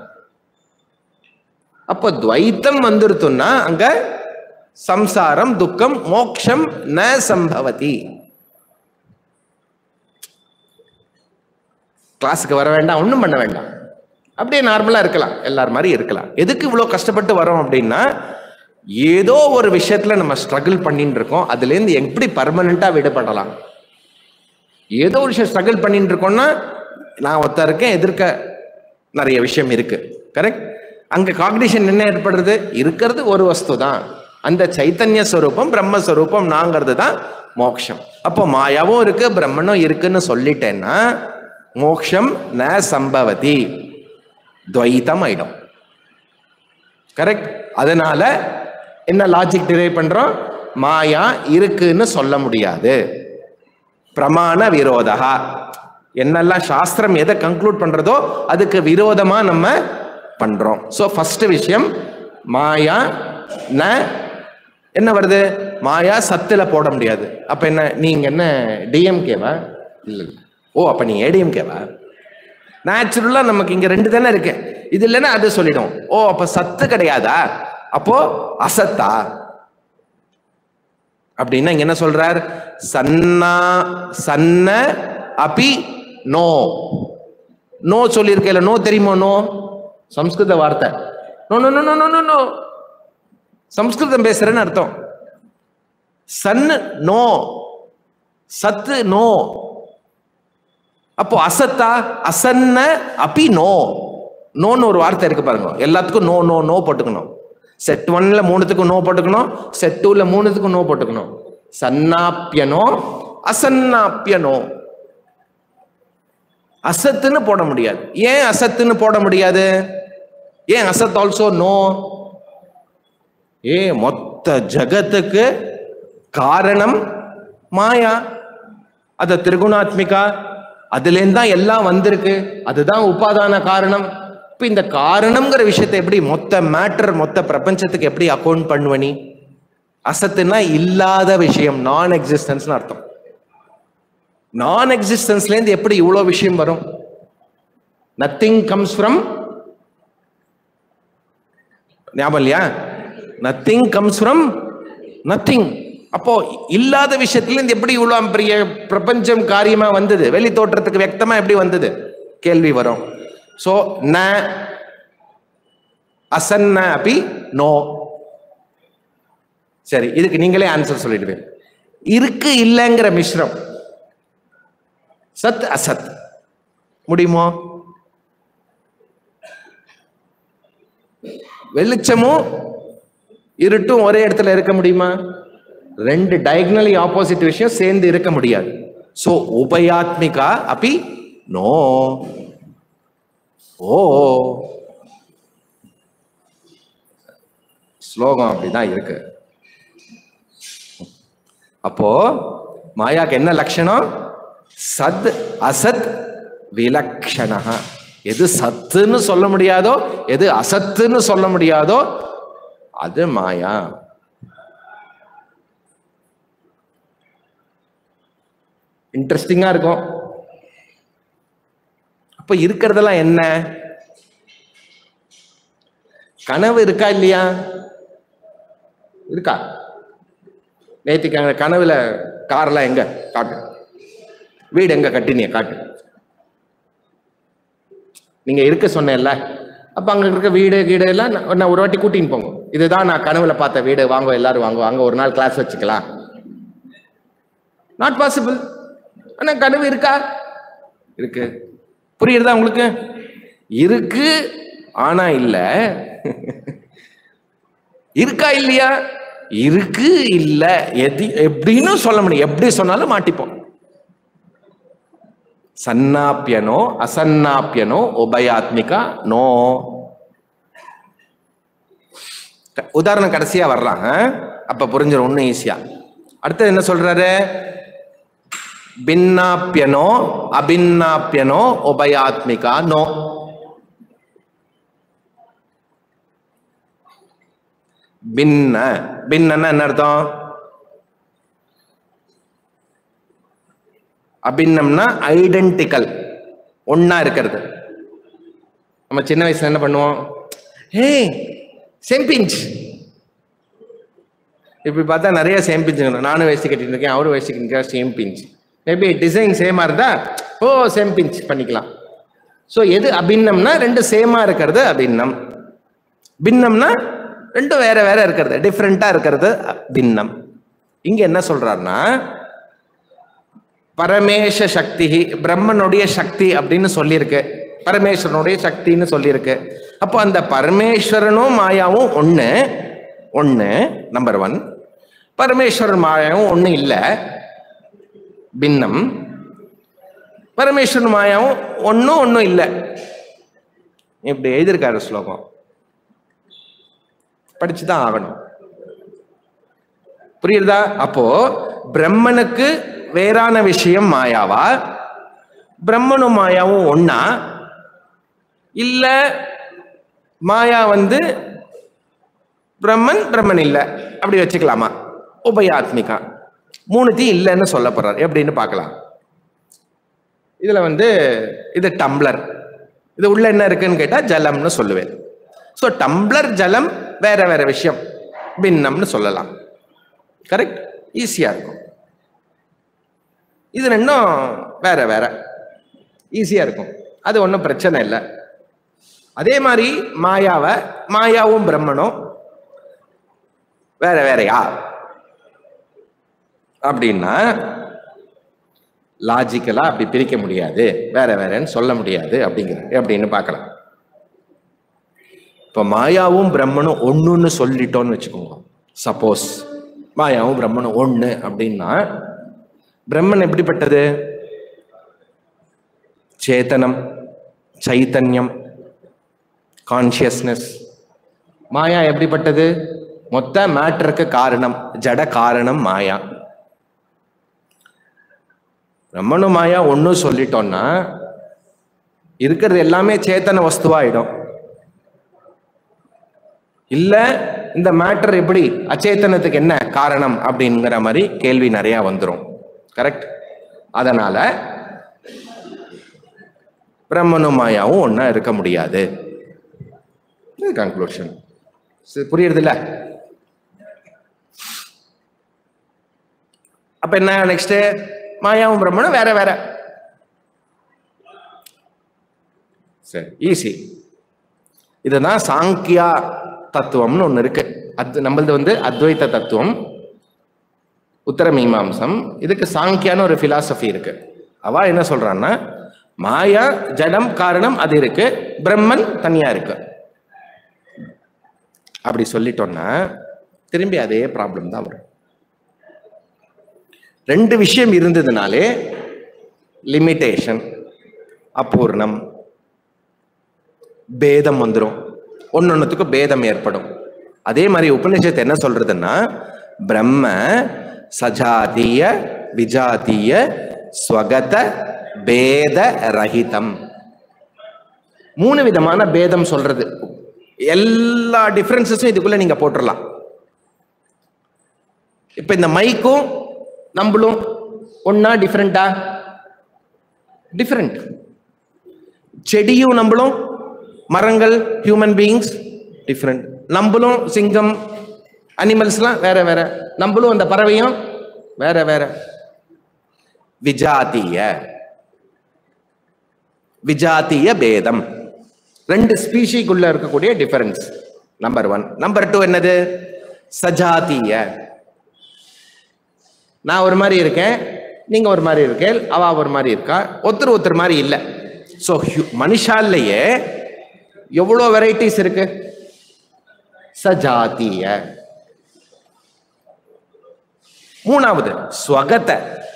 S1: அப்போ துவைத்தம் வந்துருத்துன்னா அங்க சம்சாரம் துக்கம் மோக்ஷம் ந சம்பவதி கிளாஸுக்கு வர வேண்டாம் ஒன்றும் பண்ண வேண்டாம் அப்படியே நார்மலா இருக்கலாம் எல்லார் மாதிரி இருக்கலாம் எதுக்கு இவ்வளோ கஷ்டப்பட்டு வரோம் அப்படின்னா ஏதோ ஒரு விஷயத்துல நம்ம ஸ்ட்ரகிள் பண்ணிட்டு இருக்கோம் அதுலேருந்து எப்படி பர்மனண்டா விடுபடலாம் ஏதோ ஒரு விஷயம் ஸ்ட்ரகிள் பண்ணிட்டு இருக்கோம்னா நான் ஒருத்தன் இருக்கேன் எதிர்க்க நிறைய விஷயம் இருக்கு கரெக்ட் அங்க காக்னிஷன் என்ன ஏற்படுறது இருக்கிறது ஒரு வஸ்து தான் அந்த சைத்தன்ய ஸ்வரூபம் பிரம்மஸ்வரூபம் நாங்கிறது தான் மோக்ஷம் அப்போ மாயாவும் இருக்கு பிரம்மனும் இருக்குன்னு சொல்லிட்டேன்னா மோக்ஷம் ந சம்பவதி துவைத்தம் ஆயிடும் கரெக்ட் அதனால என்ன லாஜிக் டிரைவ் பண்றோம் மாயா இருக்குன்னு சொல்ல முடியாது பிரமாண விரோதா என்னெல்லாம் சாஸ்திரம் எதை கன்க்ளூட் பண்றதோ அதுக்கு விரோதமா நம்ம பண்றோம் ஸோ ஃபர்ஸ்ட் விஷயம் மாயா ந என்ன வருது மாயா சத்துல போட முடியாது அப்ப என்ன நீங்க என்ன டிஎம்கேவா இல்ல இல்ல. ஓ அப்ப நீ ஏடிஎம்கேவா நேச்சுரலா நமக்கு இங்க ரெண்டு தானே இருக்கு இது இல்லைன்னா அது சொல்லிடும் ஓ அப்ப சத்து கிடையாதா அப்போ அசத்தா அப்படின்னா இங்க என்ன சொல்றார் சன்னா சன்ன அபி நோ நோ சொல்லியிருக்கல நோ தெரியுமோ நோ சம்ஸ்கிருத வார்த்தை நோ நோ நோ நோ நோ நோ நோ சம்ஸ்கிருதம் பேசுறேன்னு அர்த்தம் சன்னு நோ சத்து நோ அப்போ அசத்தா அசன்ன அபி நோ நோன்னு ஒரு வார்த்தை இருக்கு பாருங்க எல்லாத்துக்கும் நோ நோ நோ போட்டுக்கணும் செட் ஒன்ல மூணுத்துக்கும் நோ போட்டுக்கணும் செட் டூல மூணுத்துக்கும் நோ போட்டுக்கணும் சன்னாப்பியனோ அசன்னாப்பியனோ அசத்துன்னு போட முடியாது ஏன் அசத்துன்னு போட முடியாது ஏன் அசத் ஆல்சோ நோ ஏ மொத்த ஜகத்துக்கு காரணம் மாயா அத திரிகுணாத்மிகா அதுலேருந்து தான் எல்லாம் வந்திருக்கு அதுதான் உபாதான காரணம் இப்ப இந்த காரணம்ங்கிற விஷயத்தை எப்படி மொத்த மேட்டர் மொத்த பிரபஞ்சத்துக்கு எப்படி அக்கௌண்ட் பண்ணுவ நீ அசத்துனா இல்லாத விஷயம் நான் எக்ஸிஸ்டன்ஸ்னு அர்த்தம் நான் எக்ஸிஸ்டன்ஸ்ல இருந்து எப்படி இவ்வளவு விஷயம் வரும் நத்திங் கம்ஸ் ஃப்ரம் ஞாபகம் இல்லையா நத்திங் கம்ஸ் ஃப்ரம் நத்திங் அப்போ இல்லாத விஷயத்துல இருந்து எப்படி இவ்வளவு பெரிய பிரபஞ்சம் காரியமா வந்தது வெளி தோற்றத்துக்கு வியக்தமா எப்படி வந்தது கேள்வி வரும் சோ ந அசன்ன அப்படி நோ சரி இதுக்கு நீங்களே ஆன்சர் சொல்லிடுவேன் இருக்கு இல்லைங்கிற மிஸ்ரம் சத் அசத் முடியுமோ வெளிச்சமும் இருட்டும் ஒரே இடத்துல இருக்க முடியுமா ரெண்டு டயக்னலி ஆப்போசிட் விஷயம் சேர்ந்து இருக்க முடியாது சோ உபயாத்மிகா அப்படி நோ ஓ ஸ்லோகம் அப்படிதான் இருக்கு அப்போ மாயாக்கு என்ன லட்சணம் சத் அசத் விலக்ஷணா எது சத்துன்னு சொல்ல முடியாதோ எது அசத்துன்னு சொல்ல முடியாதோ அது மாயா இன்ட்ரெஸ்டிங்கா இருக்கும் அப்ப இருக்கிறதெல்லாம் என்ன கனவு இருக்கா இல்லையா இருக்கா நேத்திக்கு அங்க கனவுல கார்லாம் எங்க காட்டு வீடு எங்க கட்டினிய காட்டு நீங்க இருக்க சொன்னேன்ல அப்ப அங்க இருக்க வீடு கீடு எல்லாம் நான் நான் ஒரு வாட்டி கூட்டின்னு போங்க இதுதான் நான் கனவுல பார்த்த வீடு வாங்க எல்லாரும் வாங்க அங்க ஒரு நாள் கிளாஸ் வச்சுக்கலாம் நாட் பாசிபிள் ஆனா கனவு இருக்கா இருக்கு புரியுறதா உங்களுக்கு இருக்கு ஆனா இல்ல இருக்கா இல்லையா இருக்கு இல்ல எது எப்படின்னு சொல்ல முடியும் எப்படி சொன்னாலும் மாட்டிப்போம் சன்னாப்பியனோ அசன்னாப்பியனோ உபயாத்மிகா நோ உதாரணம் கடைசியா வர்றாங்க அப்ப புரிஞ்சிடும் ஒன்னும் ஈஸியா அடுத்து என்ன சொல்றாரு பின்னாப்பியனோ அபின்னாப்பியனோ உபயாத்மிகா நோ பின்ன பின்னன்னா என்ன அர்த்தம் அபின்னம்னா ஐடென்டிக்கல் ஒன்னா இருக்கிறது நம்ம சின்ன வயசுல என்ன பண்ணுவோம் ஹே சேம் பிஞ்ச் இப்படி பார்த்தா நிறைய சேம் பிஞ்ச் நானும் வேஸ்ட் கட்டிட்டு இருக்கேன் அவரும் வேஸ்ட் கட்டிருக்கேன் சேம் பிஞ்ச் மேபி டிசைன் சேமா இருந்தா ஓ சேம் பிஞ்ச் பண்ணிக்கலாம் ஸோ எது அபின்னம்னா ரெண்டு சேமா இருக்கிறது அபின்னம் பின்னம்னா ரெண்டும் வேற வேற இருக்கிறது டிஃப்ரெண்டா இருக்கிறது பின்னம் இங்க என்ன சொல்றாருன்னா பரமேஷ சக்தி பிரம்மனுடைய சக்தி அப்படின்னு சொல்லியிருக்கு பரமேஸ்வரனுடைய சக்தின்னு சொல்லியிருக்கு அப்போ அந்த பரமேஸ்வரனும் மாயாவும் ஒண்ணு ஒண்ணு நம்பர் ஒன் பரமேஸ்வரன் மாயாவும் ஒண்ணு இல்லை பின்னம் பரமேஸ்வரன் மாயாவும் ஒன்றும் ஒன்றும் இல்லை இப்படி எழுதியிருக்காரு ஸ்லோகம் படிச்சுதான் ஆகணும் புரியுதா அப்போ பிரம்மனுக்கு வேறான விஷயம் மாயாவா பிரம்மனும் மாயாவும் ஒன்னா இல்ல மாயா வந்து பிரம்மன் பிரம்மன் இல்ல அப்படி வச்சுக்கலாமா உபயாத்மிகா மூணுத்தையும் இல்லைன்னு சொல்ல போறார் எப்படின்னு பார்க்கலாம் இதுல வந்து இது டம்ளர் இது உள்ள என்ன இருக்குன்னு கேட்டா ஜலம்னு சொல்லுவேன் ஸோ டம்ளர் ஜலம் வேற வேற விஷயம் பின்னம்னு சொல்லலாம் கரெக்ட் ஈஸியா இருக்கும் இது ரெண்டும் வேற வேற ஈஸியா இருக்கும் அது ஒன்றும் பிரச்சனை இல்லை அதே மாதிரி மாயாவை மாயாவும் பிரம்மனும் வேற வேறயா அப்படின்னா லாஜிக்கலா அப்படி பிரிக்க முடியாது வேற வேறன்னு சொல்ல முடியாது அப்படிங்கிற அப்படின்னு பார்க்கலாம் இப்போ மாயாவும் பிரம்மனும் ஒண்ணுன்னு சொல்லிட்டோம்னு வச்சுக்கோங்க சப்போஸ் மாயாவும் பிரம்மனும் ஒண்ணு அப்படின்னா பிரம்மன் எப்படிப்பட்டது சேத்தனம் சைத்தன்யம் கான்சியஸ்னஸ் மாயா எப்படிப்பட்டது மொத்த மேட்டருக்கு காரணம் ஜட காரணம் மாயா பிரம்மனும் மாயா ஒன்றும் சொல்லிட்டோம்னா இருக்கிறது எல்லாமே சேத்தன வஸ்துவாயிடும் இல்ல இந்த மேட்டர் எப்படி அச்சேத்தனத்துக்கு என்ன காரணம் அப்படிங்கிற மாதிரி கேள்வி நிறைய வந்துடும் கரெக்ட் அதனால பிரம்மனும் மாயாவும் ஒன்னா இருக்க முடியாது இது கன்க்ளூஷன் புரியுறது இல்ல அப்ப என்ன நெக்ஸ்ட் மாயாவும் பிரம்மனும் வேற வேற சரி ஈஸி இதுதான் சாங்கியா தத்துவம்னு ஒன்று இருக்கு அது நம்மளது வந்து அத்வைத தத்துவம் உத்தர மீமாம்சம் இதுக்கு சாங்கியான்னு ஒரு பிலாசபி இருக்கு அவ என்ன சொல்றான்னா மாயா ஜடம் காரணம் அது இருக்கு பிரம்மன் தனியா இருக்கு அப்படி சொல்லிட்டோம்னா திரும்பி அதே ப்ராப்ளம் தான் வரும் ரெண்டு விஷயம் இருந்ததுனாலே லிமிட்டேஷன் அபூர்ணம் பேதம் வந்துடும் ஒன்னொன்னுத்துக்கும் பேதம் ஏற்படும் அதே மாதிரி உபனிஷத்து என்ன சொல்றதுன்னா பிரம்ம சஜாத்திய விஜாத்திய ஸ்வகத பேத ரஹிதம் மூணு விதமான பேதம் சொல்றது எல்லா டிஃபரன்சஸும் இதுக்குள்ள நீங்க போட்டுடலாம் இப்ப இந்த மைக்கும் நம்மளும் ஒன்னா டிஃப்ரெண்டா டிஃப்ரெண்ட் செடியும் நம்மளும் மரங்கள் ஹியூமன் பீயிங்ஸ் டிஃப்ரெண்ட் நம்மளும் சிங்கம் அனிமல்ஸ்லாம் வேற வேற நம்மளும் அந்த பறவையும் வேற வேற விஜாத்திய விஜாத்திய பேதம் ரெண்டு ஸ்பீஷிக்குள்ள இருக்கக்கூடிய difference number one number two என்னது சஜாத்திய நான் ஒரு மாதிரி இருக்கேன் நீங்க ஒரு மாதிரி இருக்கேன் அவ ஒரு மாதிரி இருக்கா ஒருத்தர் ஒருத்தர் மாதிரி இல்லை ஸோ மனுஷாலேயே எவ்வளோ வெரைட்டிஸ் இருக்கு சஜாத்திய மூணாவது ஸ்வகத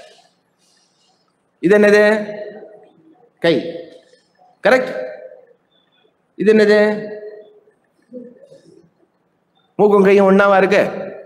S1: இது என்னது கை கரெக்ட் இது என்னது மூக்கும் கையும் ஒன்னாவா இருக்கு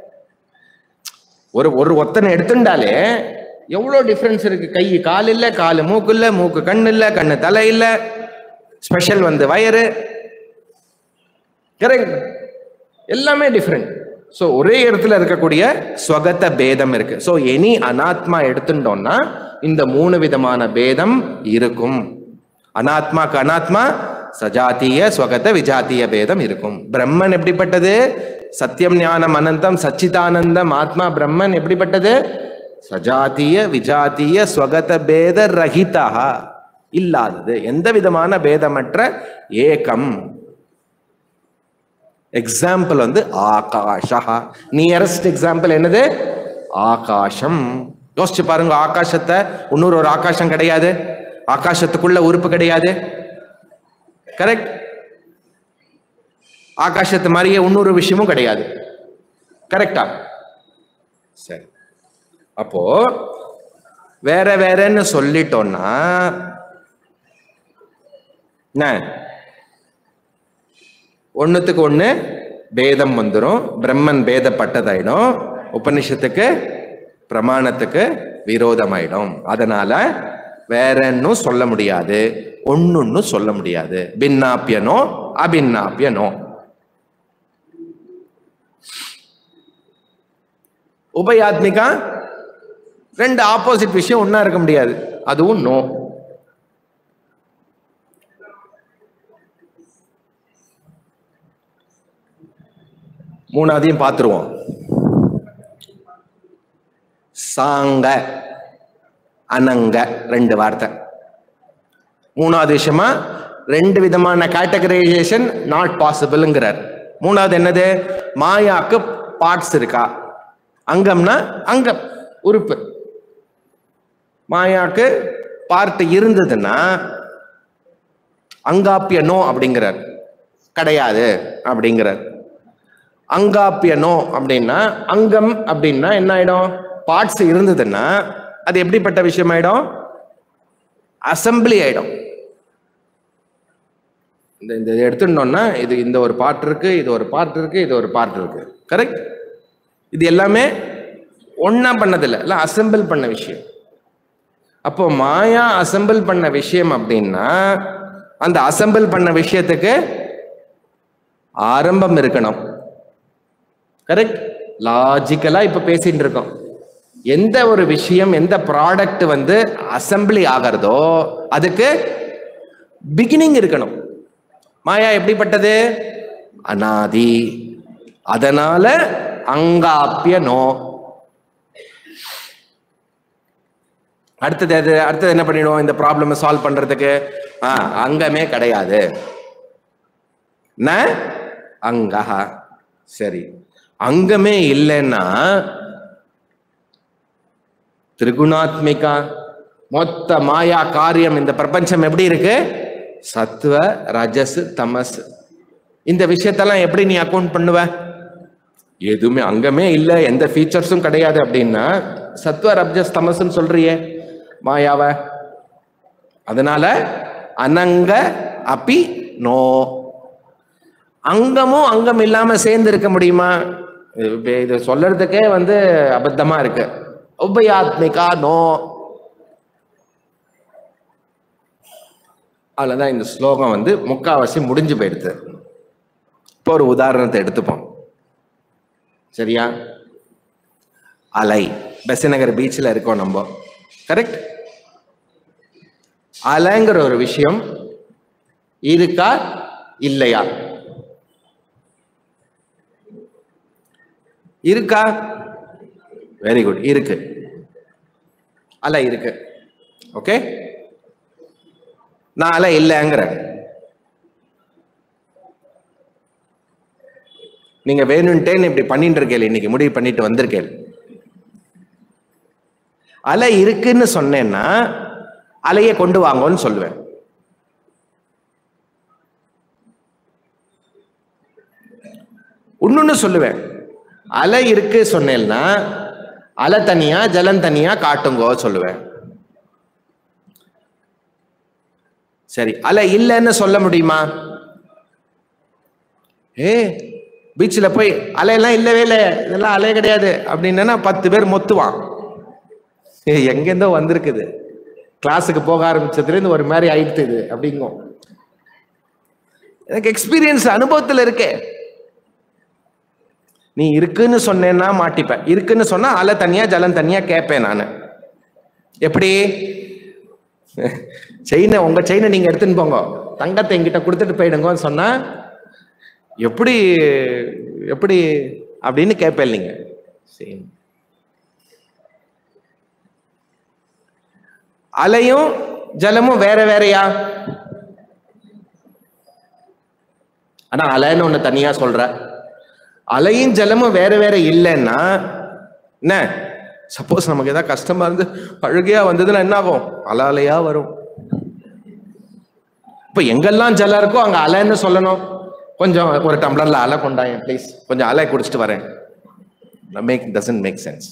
S1: ஒரு ஒரு ஒத்தனை எடுத்துட்டாலே எவ்வளோ டிஃப்ரென்ஸ் இருக்கு கை கால் இல்லை கால் மூக்கு இல்லை மூக்கு கண் இல்லை கண்ணு தலை இல்லை ஸ்பெஷல் வந்து வயறு கரெக்ட் எல்லாமே டிஃப்ரெண்ட் ஸோ ஒரே இடத்துல இருக்கக்கூடிய ஸ்வகத பேதம் இருக்கு ஸோ எனி அனாத்மா எடுத்துட்டோம்னா இந்த மூணு விதமான பேதம் இருக்கும் அனாத்மாக்கு அனாத்மா சஜாத்திய ஸ்வகத விஜாத்திய பேதம் இருக்கும் பிரம்மன் எப்படிப்பட்டது சத்தியம் ஞானம் அனந்தம் சச்சிதானந்தம் ஆத்மா பிரம்மன் எப்படிப்பட்டது சஜாத்திய விஜாத்திய ஸ்வகத பேத ரஹிதா இல்லாதது எந்த விதமான பேதமற்ற ஏகம் எக்ஸாம்பிள் வந்து ஆகாஷா நியரஸ்ட் எக்ஸாம்பிள் என்னது ஆகாசம் யோசிச்சு பாருங்க ஆகாசத்தை இன்னொரு ஒரு ஆகாசம் கிடையாது ஆகாசத்துக்குள்ள உறுப்பு கிடையாது கரெக்ட் ஆகாசத்து மாதிரியே இன்னொரு விஷயமும் கிடையாது கரெக்டா சரி அப்போ வேற வேறன்னு சொல்லிட்டோம்னா என்ன ஒண்ணுத்துக்கு ஒண்ணு பேதம் வந்துடும் பிரம்மன் பேதப்பட்டதாயிடும் உபனிஷத்துக்கு பிரமாணத்துக்கு விரோதமாயிடும் அதனால வேறன்னு சொல்ல முடியாது ஒண்ணுன்னு சொல்ல முடியாது பின்னாப்பியனோ அபின்னாப்பியனோ உபயாத்மிகா ரெண்டு ஆப்போசிட் விஷயம் ஒண்ணா இருக்க முடியாது அதுவும் நோ மூணாவதையும் பார்த்துருவோம் சாங்க அனங்க ரெண்டு வார்த்தை மூணாவது விஷயமா ரெண்டு விதமான கேட்டகரைசேஷன் நாட் பாசிபிள்ங்கிறார் மூணாவது என்னது மாயாக்கு பார்ட்ஸ் இருக்கா அங்கம்னா அங்கம் உறுப்பு மாயாக்கு பார்ட் இருந்ததுன்னா அங்காப்பிய நோ அப்படிங்கிறார் கிடையாது அப்படிங்கிறார் அங்காப்பிய நோ அப்படின்னா அங்கம் அப்படின்னா என்ன ஆயிடும் பார்ட்ஸ் இருந்ததுன்னா அது எப்படிப்பட்ட விஷயம் ஆயிடும் அசம்பிளி ஆயிடும் இந்த இந்த இதை எடுத்துட்டோம்னா இது இந்த ஒரு பார்ட் இருக்கு இது ஒரு பார்ட் இருக்கு இது ஒரு பார்ட் இருக்கு கரெக்ட் இது எல்லாமே ஒண்ணா பண்ணதில்லை எல்லாம் அசெம்பிள் பண்ண விஷயம் அப்போ மாயா அசெம்பிள் பண்ண விஷயம் அப்படின்னா அந்த அசெம்பிள் பண்ண விஷயத்துக்கு ஆரம்பம் இருக்கணும் கரெக்ட் லாஜிக்கலா இப்ப பேசிட்டு இருக்கோம் எந்த ஒரு விஷயம் எந்த ப்ராடக்ட் வந்து அசம்பிளி ஆகிறதோ அதுக்கு பிகினிங் இருக்கணும் மாயா எப்படிப்பட்டது அனாதி அதனால அங்காப்பிய நோ அடுத்தது எது அடுத்தது என்ன பண்ணிடுவோம் இந்த ப்ராப்ளம் சால்வ் பண்றதுக்கு ஆ அங்கமே கிடையாது ந அங்கஹா சரி அங்கமே இல்லைன்னா திரிகுணாத்மிகா மொத்த மாயா காரியம் இந்த பிரபஞ்சம் எப்படி இருக்கு சத்துவ ரஜஸ் தமஸ் இந்த விஷயத்தெல்லாம் எப்படி நீ அக்கௌண்ட் பண்ணுவ எதுவுமே அங்கமே இல்லை எந்த ஃபீச்சர்ஸும் கிடையாது அப்படின்னா சத்துவ ரஜஸ் தமஸ்ன்னு சொல்றியே மாயாவ அதனால அனங்க அப்பி நோ அங்கமும் அங்கம் இல்லாம சேர்ந்து இருக்க முடியுமா இது இது சொல்றதுக்கே வந்து அபத்தமா இருக்கு உபயாத்மிகா நோ அதுலதான் இந்த ஸ்லோகம் வந்து முக்காவாசி முடிஞ்சு போயிடுது இப்போ ஒரு உதாரணத்தை எடுத்துப்போம் சரியா அலை பெசநகர் பீச்சில் இருக்கோம் நம்ம கரெக்ட் அலைங்கிற ஒரு விஷயம் இருக்கா இல்லையா இருக்கா வெரி குட் இருக்கு அலை இருக்கு ஓகே நான் அலை இல்லைங்கிறேன் நீங்க வேணும்ட்டேன்னு இப்படி பண்ணிட்டு இருக்கேன் இன்னைக்கு முடிவு பண்ணிட்டு வந்திருக்கேன் அலை இருக்குன்னு சொன்னேன்னா அலையை கொண்டு வாங்கன்னு சொல்லுவேன் இன்னொன்னு சொல்லுவேன் அலை இருக்கு சொன்னேன்னா அலை தனியா ஜலம் தனியா காட்டுங்கோ சொல்லுவேன் சரி அலை இல்லைன்னு சொல்ல முடியுமா ஏ பீச்சில் போய் அலையெல்லாம் இல்லவே இல்லை இதெல்லாம் அலையே கிடையாது அப்படின்னா பத்து பேர் மொத்துவான் ஏ எங்கேருந்தோ வந்திருக்குது கிளாஸுக்கு போக ஆரம்பிச்சதுலேருந்து ஒரு மாதிரி ஆயிடுத்து இது அப்படிங்கும் எனக்கு எக்ஸ்பீரியன்ஸ் அனுபவத்தில் இருக்கே நீ இருக்குன்னு சொன்னேன்னா மாட்டிப்ப இருக்குன்னு சொன்னா அலை தனியா ஜலம் தனியா கேட்பேன் நான் எப்படி செயினை உங்க செயினை நீங்க எடுத்துன்னு போங்க தங்கத்தை என்கிட்ட கொடுத்துட்டு போயிடுங்கன்னு சொன்னா எப்படி எப்படி அப்படின்னு கேட்பேன் நீங்க சரி அலையும் ஜலமும் வேற வேறயா ஆனா அலைன்னு ஒண்ணு தனியா சொல்ற அலையும் ஜலமும் வேற வேற இல்லைன்னா என்ன சப்போஸ் நமக்கு ஏதாவது கஷ்டமா இருந்து அழுகையா வந்ததுன்னா என்ன ஆகும் அலை அலையா வரும் இப்ப எங்கெல்லாம் ஜலம் இருக்கோ அங்க அலைன்னு சொல்லணும் கொஞ்சம் ஒரு டம்ளர்ல அலை கொண்டாயன் ப்ளீஸ் கொஞ்சம் அலை குடிச்சிட்டு வரேன் மேக் டசன்ட் மேக் சென்ஸ்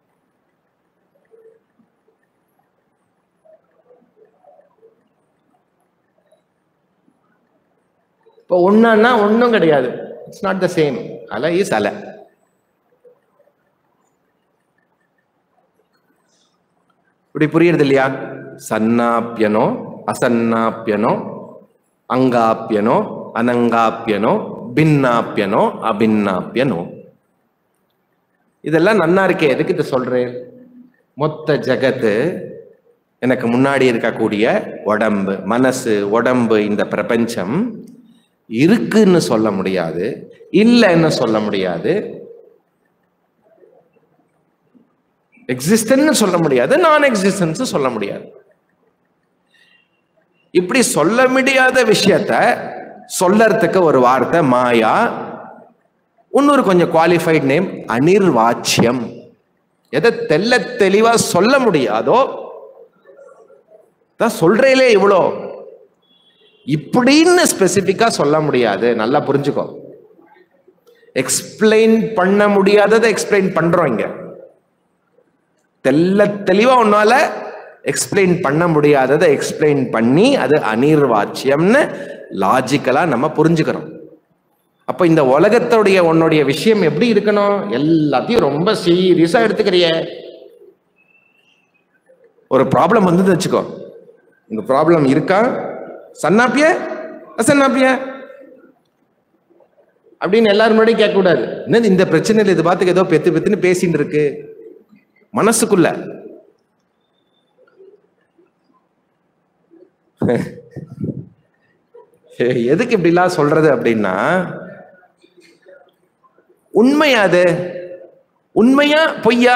S1: இப்போ ஒன்னா ஒன்றும் கிடையாது இட்ஸ் நாட் த சேம் அலை இஸ் அலை இப்படி புரியுறது இல்லையா சன்னாப்பியனோ அசன்னாப்பியனோ அங்காப்பியனோ அனங்காப்பியனோ பின்னாப்பியனோ அபின்னாப்பியனோ இதெல்லாம் நன்னா இருக்கே எதுக்கு இதை சொல்றேன் மொத்த ஜகத்து எனக்கு முன்னாடி இருக்கக்கூடிய உடம்பு மனசு உடம்பு இந்த பிரபஞ்சம் இருக்குன்னு சொல்ல முடியாது இல்லைன்னு சொல்ல முடியாது எக்ஸிஸ்டன்ட்னு சொல்ல முடியாது நான் எக்ஸிஸ்டன்ஸ் சொல்ல முடியாது இப்படி சொல்ல முடியாத விஷயத்த சொல்லறதுக்கு ஒரு வார்த்தை மாயா இன்னொரு கொஞ்சம் குவாலிஃபைட் நேம் அனிர்வாச்சியம் எதை தெல்ல தெளிவா சொல்ல முடியாதோ தான் சொல்றேலே இவ்வளோ இப்படின்னு ஸ்பெசிபிக்கா சொல்ல முடியாது நல்லா புரிஞ்சுக்கோ எக்ஸ்பிளைன் பண்ண முடியாததை எக்ஸ்பிளைன் பண்றோம் இங்க தெல்ல தெளிவா உன்னால எக்ஸ்பிளைன் பண்ண முடியாததை எக்ஸ்பிளைன் பண்ணி அது அனிர்வாச்சியம்னு லாஜிக்கலா நம்ம புரிஞ்சுக்கிறோம் அப்ப இந்த உலகத்துடைய உன்னுடைய விஷயம் எப்படி இருக்கணும் எல்லாத்தையும் ரொம்ப சீரியஸா எடுத்துக்கிறிய ஒரு ப்ராப்ளம் வந்து வச்சுக்கோ இந்த ப்ராப்ளம் இருக்கா சன்னாப்பிய அசன்னாப்பிய அப்படின்னு எல்லாரும் முன்னாடியும் கேட்க கூடாது என்னது இந்த பிரச்சனையில் இது பார்த்துக்கு ஏதோ பெத்து பெத்துன்னு பேசிட்டு இருக்கு மனசுக்குள்ள எதுக்கு இப்படிலாம் சொல்றது அப்படின்னா உண்மையா அது உண்மையா பொய்யா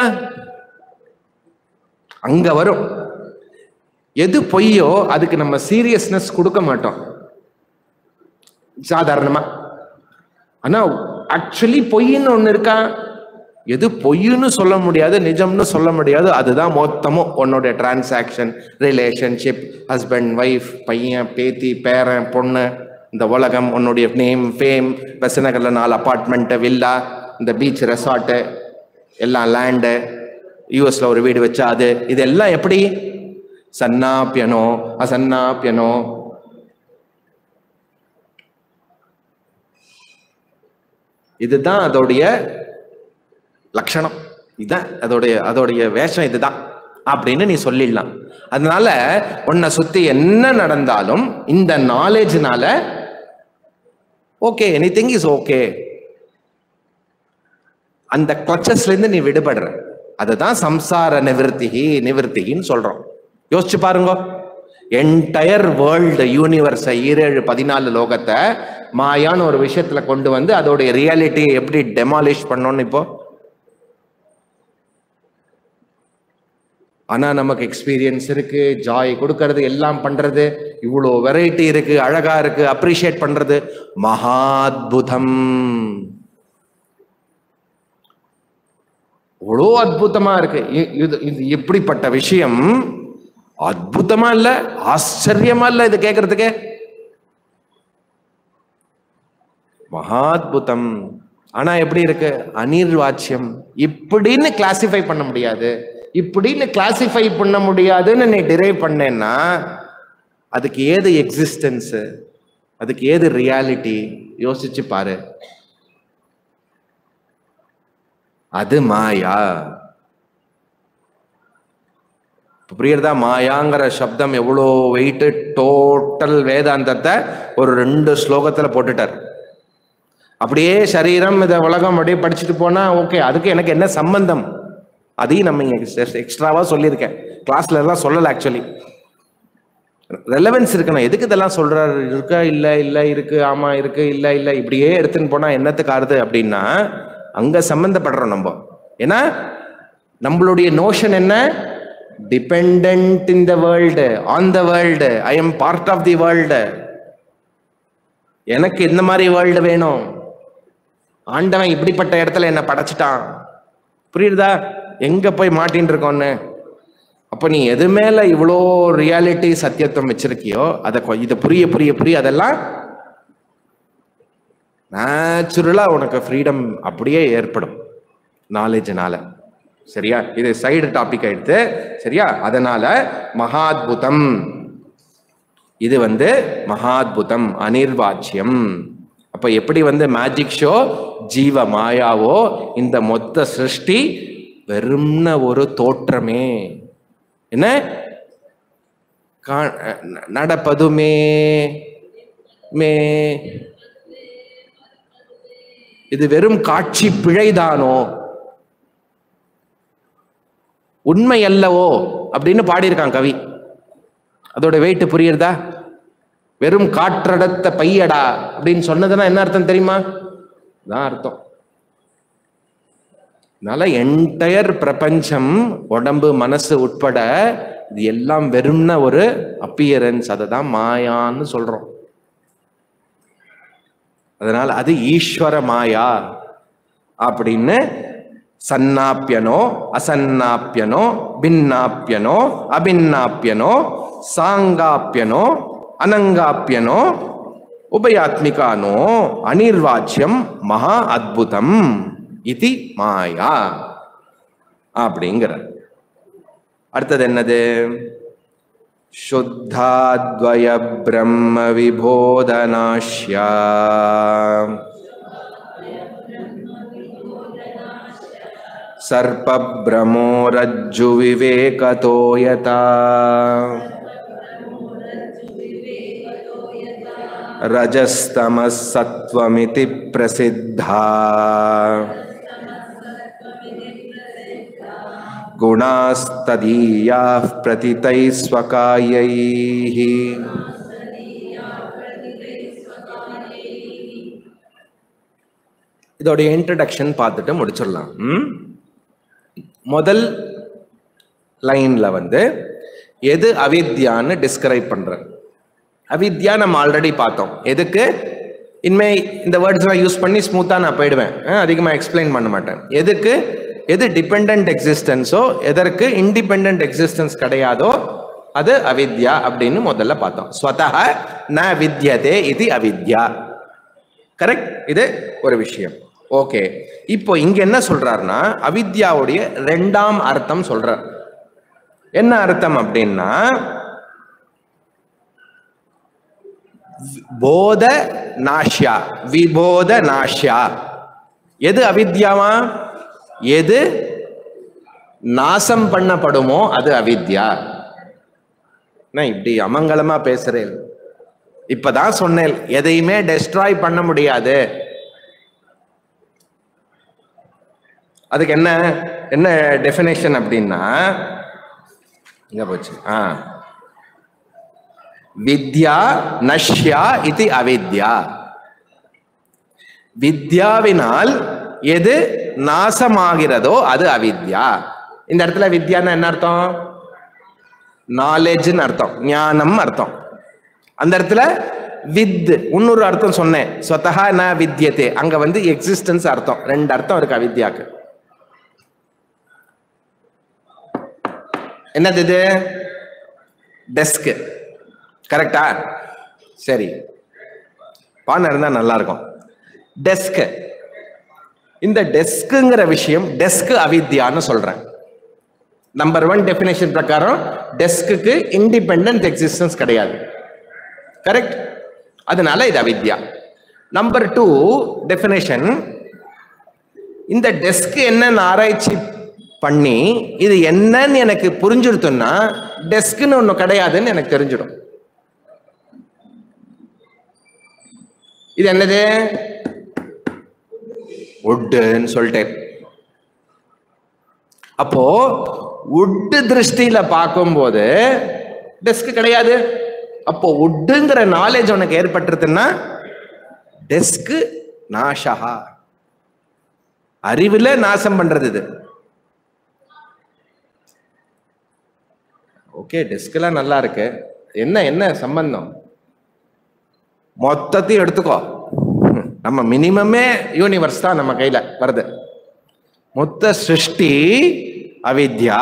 S1: அங்க வரும் எது பொய்யோ அதுக்கு நம்ம சீரியஸ்னஸ் கொடுக்க மாட்டோம் சாதாரணமா ஆனா ஆக்சுவலி பொய்ன்னு ஒண்ணு இருக்கா எது பொய்ன்னு சொல்ல முடியாது நிஜம்னு சொல்ல முடியாது அதுதான் மொத்தமும் உன்னோட டிரான்சாக்ஷன் ரிலேஷன்ஷிப் ஹஸ்பண்ட் ஒய்ஃப் பையன் பேத்தி பேரன் பொண்ணு இந்த உலகம் உன்னுடைய நேம் ஃபேம் பெசநகர்ல நாலு அப்பார்ட்மெண்ட்டு வில்லா இந்த பீச் ரெசார்ட்டு எல்லாம் லேண்டு யூஎஸ்ல ஒரு வீடு வச்சா அது இதெல்லாம் எப்படி சன்னாப்பியனோ அசன்னாப்பியனோ இதுதான் அதோடைய லட்சணம் இதுதான் அதோடைய அதோடைய வேஷம் இதுதான் அப்படின்னு நீ சொல்லிடலாம் அதனால உன்னை சுத்தி என்ன நடந்தாலும் இந்த நாலேஜ்னால okay anything is okay அந்த கிளச்சஸ்ல இருந்து நீ விடுபடுற அதுதான் சம்சார நிவர்த்திகி நிவர்த்திகின்னு சொல்றோம் யோசிச்சு பாருங்க என்டையர் வேர்ல்டு யூனிவர்ஸ ஈரேழு பதினாலு லோகத்தை மாயான்னு ஒரு விஷயத்துல கொண்டு வந்து அதோடைய ரியாலிட்டியை எப்படி டெமாலிஷ் பண்ணோம்னு இப்போ ஆனா நமக்கு எக்ஸ்பீரியன்ஸ் இருக்கு ஜாய் கொடுக்கறது எல்லாம் பண்றது இவ்வளோ வெரைட்டி இருக்கு அழகா இருக்கு அப்ரிஷியேட் பண்றது மகாத்புதம் அவ்வளோ அற்புதமா இருக்கு இ- இது இது இப்படிப்பட்ட விஷயம் அற்புதமா இல்ல ஆச்சரியமா இல்ல இது கேட்கறதுக்கே மகாத்புதம் ஆனா எப்படி இருக்கு அனிர்வாச்சியம் இப்படின்னு கிளாசிஃபை பண்ண முடியாது இப்படின்னு கிளாசிஃபை பண்ண முடியாதுன்னு நீ டிரைவ் பண்ணேன்னா அதுக்கு ஏது எக்ஸிஸ்டன்ஸ் அதுக்கு ஏது ரியாலிட்டி யோசிச்சு பாரு அது மாயா இப்ப புரியுறதா மாயாங்கிற சப்தம் எவ்வளோ வெயிட் டோட்டல் வேதாந்தத்தை ஒரு ரெண்டு ஸ்லோகத்துல போட்டுட்டார் அப்படியே சரீரம் இதை உலகம் அப்படியே படிச்சுட்டு போனா ஓகே அதுக்கு எனக்கு என்ன சம்பந்தம் அதையும் நம்ம இங்க எக்ஸ்ட்ராவா சொல்லியிருக்கேன் கிளாஸ்ல எல்லாம் சொல்லல ஆக்சுவலி ரெலவென்ஸ் இருக்கணும் எதுக்கு இதெல்லாம் சொல்றாரு இருக்கா இல்ல இல்ல இருக்கு ஆமா இருக்கு இல்ல இல்ல இப்படியே எடுத்துன்னு போனா என்னத்துக்கு ஆறுது அப்படின்னா அங்க சம்பந்தப்படுறோம் நம்ம ஏன்னா நம்மளுடைய நோஷன் என்ன depend in the world on the world I am part of the world எனக்கு இந்த மாதிரி வேர்ல்டு வேணும் ஆண்டவன் இப்படிப்பட்ட இடத்துல என்ன படைச்சிட்டான் புரியுதா எங்க போய் மாட்டின்னு இருக்கோன்னு அப்ப நீ எது மேல இவ்வளோ ரியாலிட்டி சத்தியத்துவம் வச்சிருக்கியோ அதை கொ- இது புரிய புரிய புரிய அதெல்லாம் நேச்சுரலா உனக்கு ஃப்ரீடம் அப்படியே ஏற்படும் நாலேஜ்னால சரியா இது சைடு டாபிக் ஆயிடுத்து சரியா அதனால மகாத்புதம் இது வந்து மகாத்புதம் அனிர்வாச்சியம் அப்ப எப்படி வந்து மேஜிக் ஷோ ஜீவ மாயாவோ இந்த மொத்த சிருஷ்டி வெறும்ன ஒரு தோற்றமே என்ன கா- ந- நடப்பதுமே மே இது வெறும் காட்சி பிழைதானோ உண்மை அல்லவோ அப்படின்னு பாடியிருக்கான் கவி அதோட வெயிட் புரியுறதா வெறும் காற்றடத்த பையடா அப்படின்னு சொன்னதுன்னா என்ன அர்த்தம் தெரியுமா தான் அர்த்தம் அதனால என்டையர் பிரபஞ்சம் உடம்பு மனசு உட்பட இது எல்லாம் வெறும்ன ஒரு அப்பியரன்ஸ் அதை தான் மாயான்னு சொல்றோம் அதனால அது ஈஸ்வர மாயா அப்படின்னு சன்னாப்பியனோ அசன்னாப்பியனோ பின்னாப்பியனோ அபின்னாப்பியனோ சாங்காப்பியனோ அனங்காப்பியனோ உபயாத்மிகானோ அனிர்வாச்சியம் மகா அத்புதம் இது மாயா அப்படிங்கிற அடுத்தது என்னது शुद्धाद्वय ब्रह्म विबोधनाश्या सर्पभ्रमोरज्जुविवेकतो यथा रजस्तमः सत्त्वमिति प्रसिद्धा गुणास्तदीयाः प्रतितैः स्वकायैः இதோடைய இன்ட்ரடக்ஷன் பார்த்துட்டு முடிச்சிடலாம் ம்? முதல் லைன்ல வந்து எது அவித்யான்னு டிஸ்கிரைப் பண்ற அவித்யா நம்ம ஆல்ரெடி பார்த்தோம் எதுக்கு இனிமே இந்த வேர்ட்ஸ்லாம் யூஸ் பண்ணி ஸ்மூத்தா நான் போயிடுவேன் அஹ், அதிகமா எக்ஸ்பிளைன் பண்ண மாட்டேன் எதுக்கு எது டிபெண்ட் எக்ஸிஸ்டன்ஸோ எதற்கு இண்டிபெண்ட் எக்ஸிஸ்டன்ஸ் கிடையாதோ அது அவித்யா அப்படின்னு முதல்ல பார்த்தோம் ஸ்வதஹ ந வித்யதே இது அவித்யா கரெக்ட் இது ஒரு விஷயம் ஓகே இப்போ இங்க என்ன சொல்றாருன்னா அவித்யாவுடைய ரெண்டாம் அர்த்தம் சொல்றார் என்ன அர்த்தம் அப்படின்னா வி- போத நாஷ்யா விபோத நாஷ்யா எது அவித்யாவா எது நாசம் பண்ணப்படுமோ அது அவித்யா நான் இப்படி அமங்கலமா பேசுறேன் இப்பதான் சொன்னேன் எதையுமே டெஸ்ட்ராய் பண்ண முடியாது அதுக்கு என்ன என்ன டெஃபினேஷன் அப்படின்னா எங்க போச்சு ஆ வித்யா நஷ்யா இது அவித்யா வித்யாவினால் எது நாசமாகிறதோ அது அவித்யா இந்த இடத்துல வித்யான்னு என்ன அர்த்தம் நாலேஜ்னு அர்த்தம் ஞானம் அர்த்தம் அந்த இடத்துல வித் இன்னொரு அர்த்தம் சொன்னேன் சொத்தகா ந வித்யத்தே அங்க வந்து எக்ஸிஸ்டன்ஸ் அர்த்தம் ரெண்டு அர்த்தம் இருக்கு அவித்யாக்கு என்னது இது டெஸ்க் கரெக்டா சரி பானை இருந்தா நல்லா இருக்கும் டெஸ்க் இந்த டெஸ்க்குங்கிற விஷயம் டெஸ்க் அவித்யான்னு சொல்றேன் நம்பர் ஒன் டெபினேஷன் பிரகாரம் டெஸ்க்கு இண்டிபெண்ட் எக்ஸிஸ்டன்ஸ் கிடையாது கரெக்ட் அதனால இது அவித்யா நம்பர் டூ டெபினேஷன் இந்த டெஸ்க் என்னன்னு ஆராய்ச்சி பண்ணி இது என்னன்னு எனக்கு புரிஞ்சுடுத்தோம்னா டெஸ்க்னு ஒண்ணு கிடையாதுன்னு எனக்கு தெரிஞ்சிடும் இது என்னது உட்டுன்னு சொல்லிட்டேன் அப்போ உட்டு திருஷ்டியில பார்க்கும்போது டெஸ்க் கிடையாது அப்போ உட்டுங்கிற நாலேஜ் உனக்கு ஏற்பட்டுருதுன்னா டெஸ்க் நாஷகா அறிவுல நாசம் பண்றது இது ஓகே டெஸ்க்லாம் நல்லா இருக்கு என்ன என்ன சம்பந்தம் மொத்தத்தையும் எடுத்துக்கோ நம்ம மினிமமே யூனிவர்ஸ் தான் நம்ம கையில வருது மொத்த சிருஷ்டி அவித்யா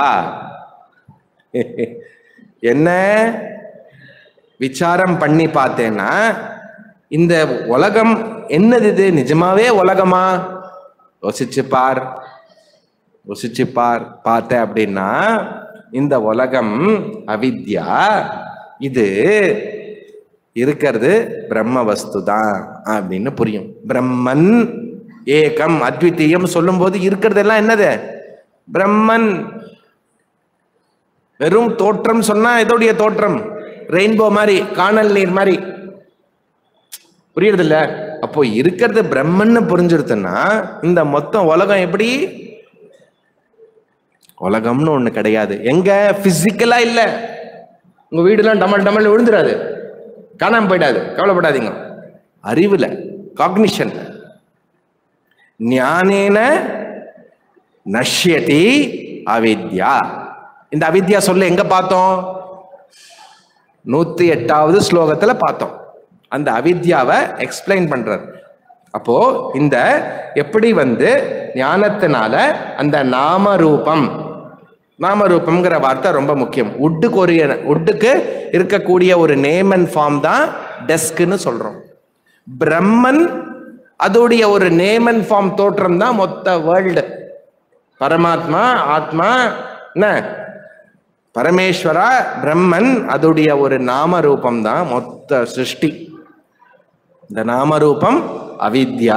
S1: என்ன விசாரம் பண்ணி பார்த்தேன்னா இந்த உலகம் என்னது இது நிஜமாவே உலகமா யோசிச்சு பார் யோசிச்சு பார் பார்த்த அப்படின்னா இந்த உலகம் அவித்யா இது இருக்கிறது பிரம்ம வஸ்து தான் அப்படின்னு புரியும் பிரம்மன் ஏகம் அத்விதீயம் சொல்லும்போது இருக்கிறதெல்லாம் என்னது பிரம்மன் வெறும் தோற்றம் சொன்னா எதோடைய தோற்றம் ரெயின்போ மாதிரி காணல் நீர் மாதிரி புரியுறது இல்ல அப்போ இருக்கிறது பிரம்மன்னு புரிஞ்சிருதுன்னா இந்த மொத்தம் உலகம் எப்படி உலகம்னு ஒண்ணு கிடையாது எங்க பிசிக்கலா இல்ல உங்க வீடுலாம் டமல் டமல் விழுந்துடாது காணாம போயிடாது கவலைப்படாதீங்க அறிவுல காக்னிஷன் ஞானேன நஷ்யதி அவித்யா இந்த அவித்யா சொல்ல எங்க பார்த்தோம் நூத்தி எட்டாவது ஸ்லோகத்துல பார்த்தோம் அந்த அவித்யாவை எக்ஸ்பிளைன் பண்றார் அப்போ இந்த எப்படி வந்து ஞானத்தினால அந்த நாம ரூபம் நாம ரூபம்ங்கிற வார்த்தை ரொம்ப முக்கியம் உட்டுக்கு ஒரு உட்டுக்கு இருக்கக்கூடிய ஒரு நேம் அண்ட் ஃபார்ம் தான் டெஸ்க்னு சொல்றோம் பிரம்மன் அதோடைய ஒரு நேம் அண்ட் ஃபார்ம் தோற்றம் தான் மொத்த வேர்ல்டு பரமாத்மா ஆத்மா என்ன பரமேஸ்வரா பிரம்மன் அதோடைய ஒரு நாம ரூபம் தான் மொத்த சிருஷ்டி இந்த நாம ரூபம் அவித்யா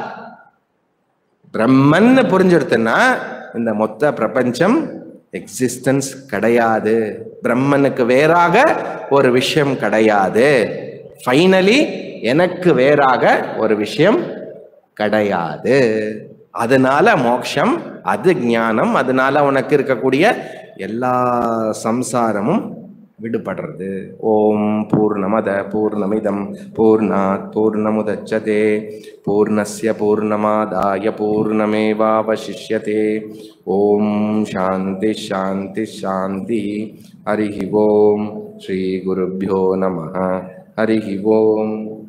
S1: பிரம்மன் புரிஞ்சிருத்துன்னா இந்த மொத்த பிரபஞ்சம் எக்ஸிஸ்டன்ஸ் கிடையாது பிரம்மனுக்கு வேறாக ஒரு விஷயம் கிடையாது ஃபைனலி எனக்கு வேறாக ஒரு விஷயம் கிடையாது அதனால மோட்சம் அது ஞானம் அதனால உனக்கு இருக்கக்கூடிய எல்லா சம்சாரமும் விடுபடுறது ஓம் பூர்ணமத பூர்ணமிதம் பூர்ணாத் பூர்ணமுதச்சதே பூர்ணஸ்ய பூர்ணமாதாய பூர்ணமேவாவசிஷ்யதே ஓம் சாந்தி சாந்தி சாந்தி ஹரி ஓம் ஸ்ரீ குருभ्यो நம ஹரி ஓம்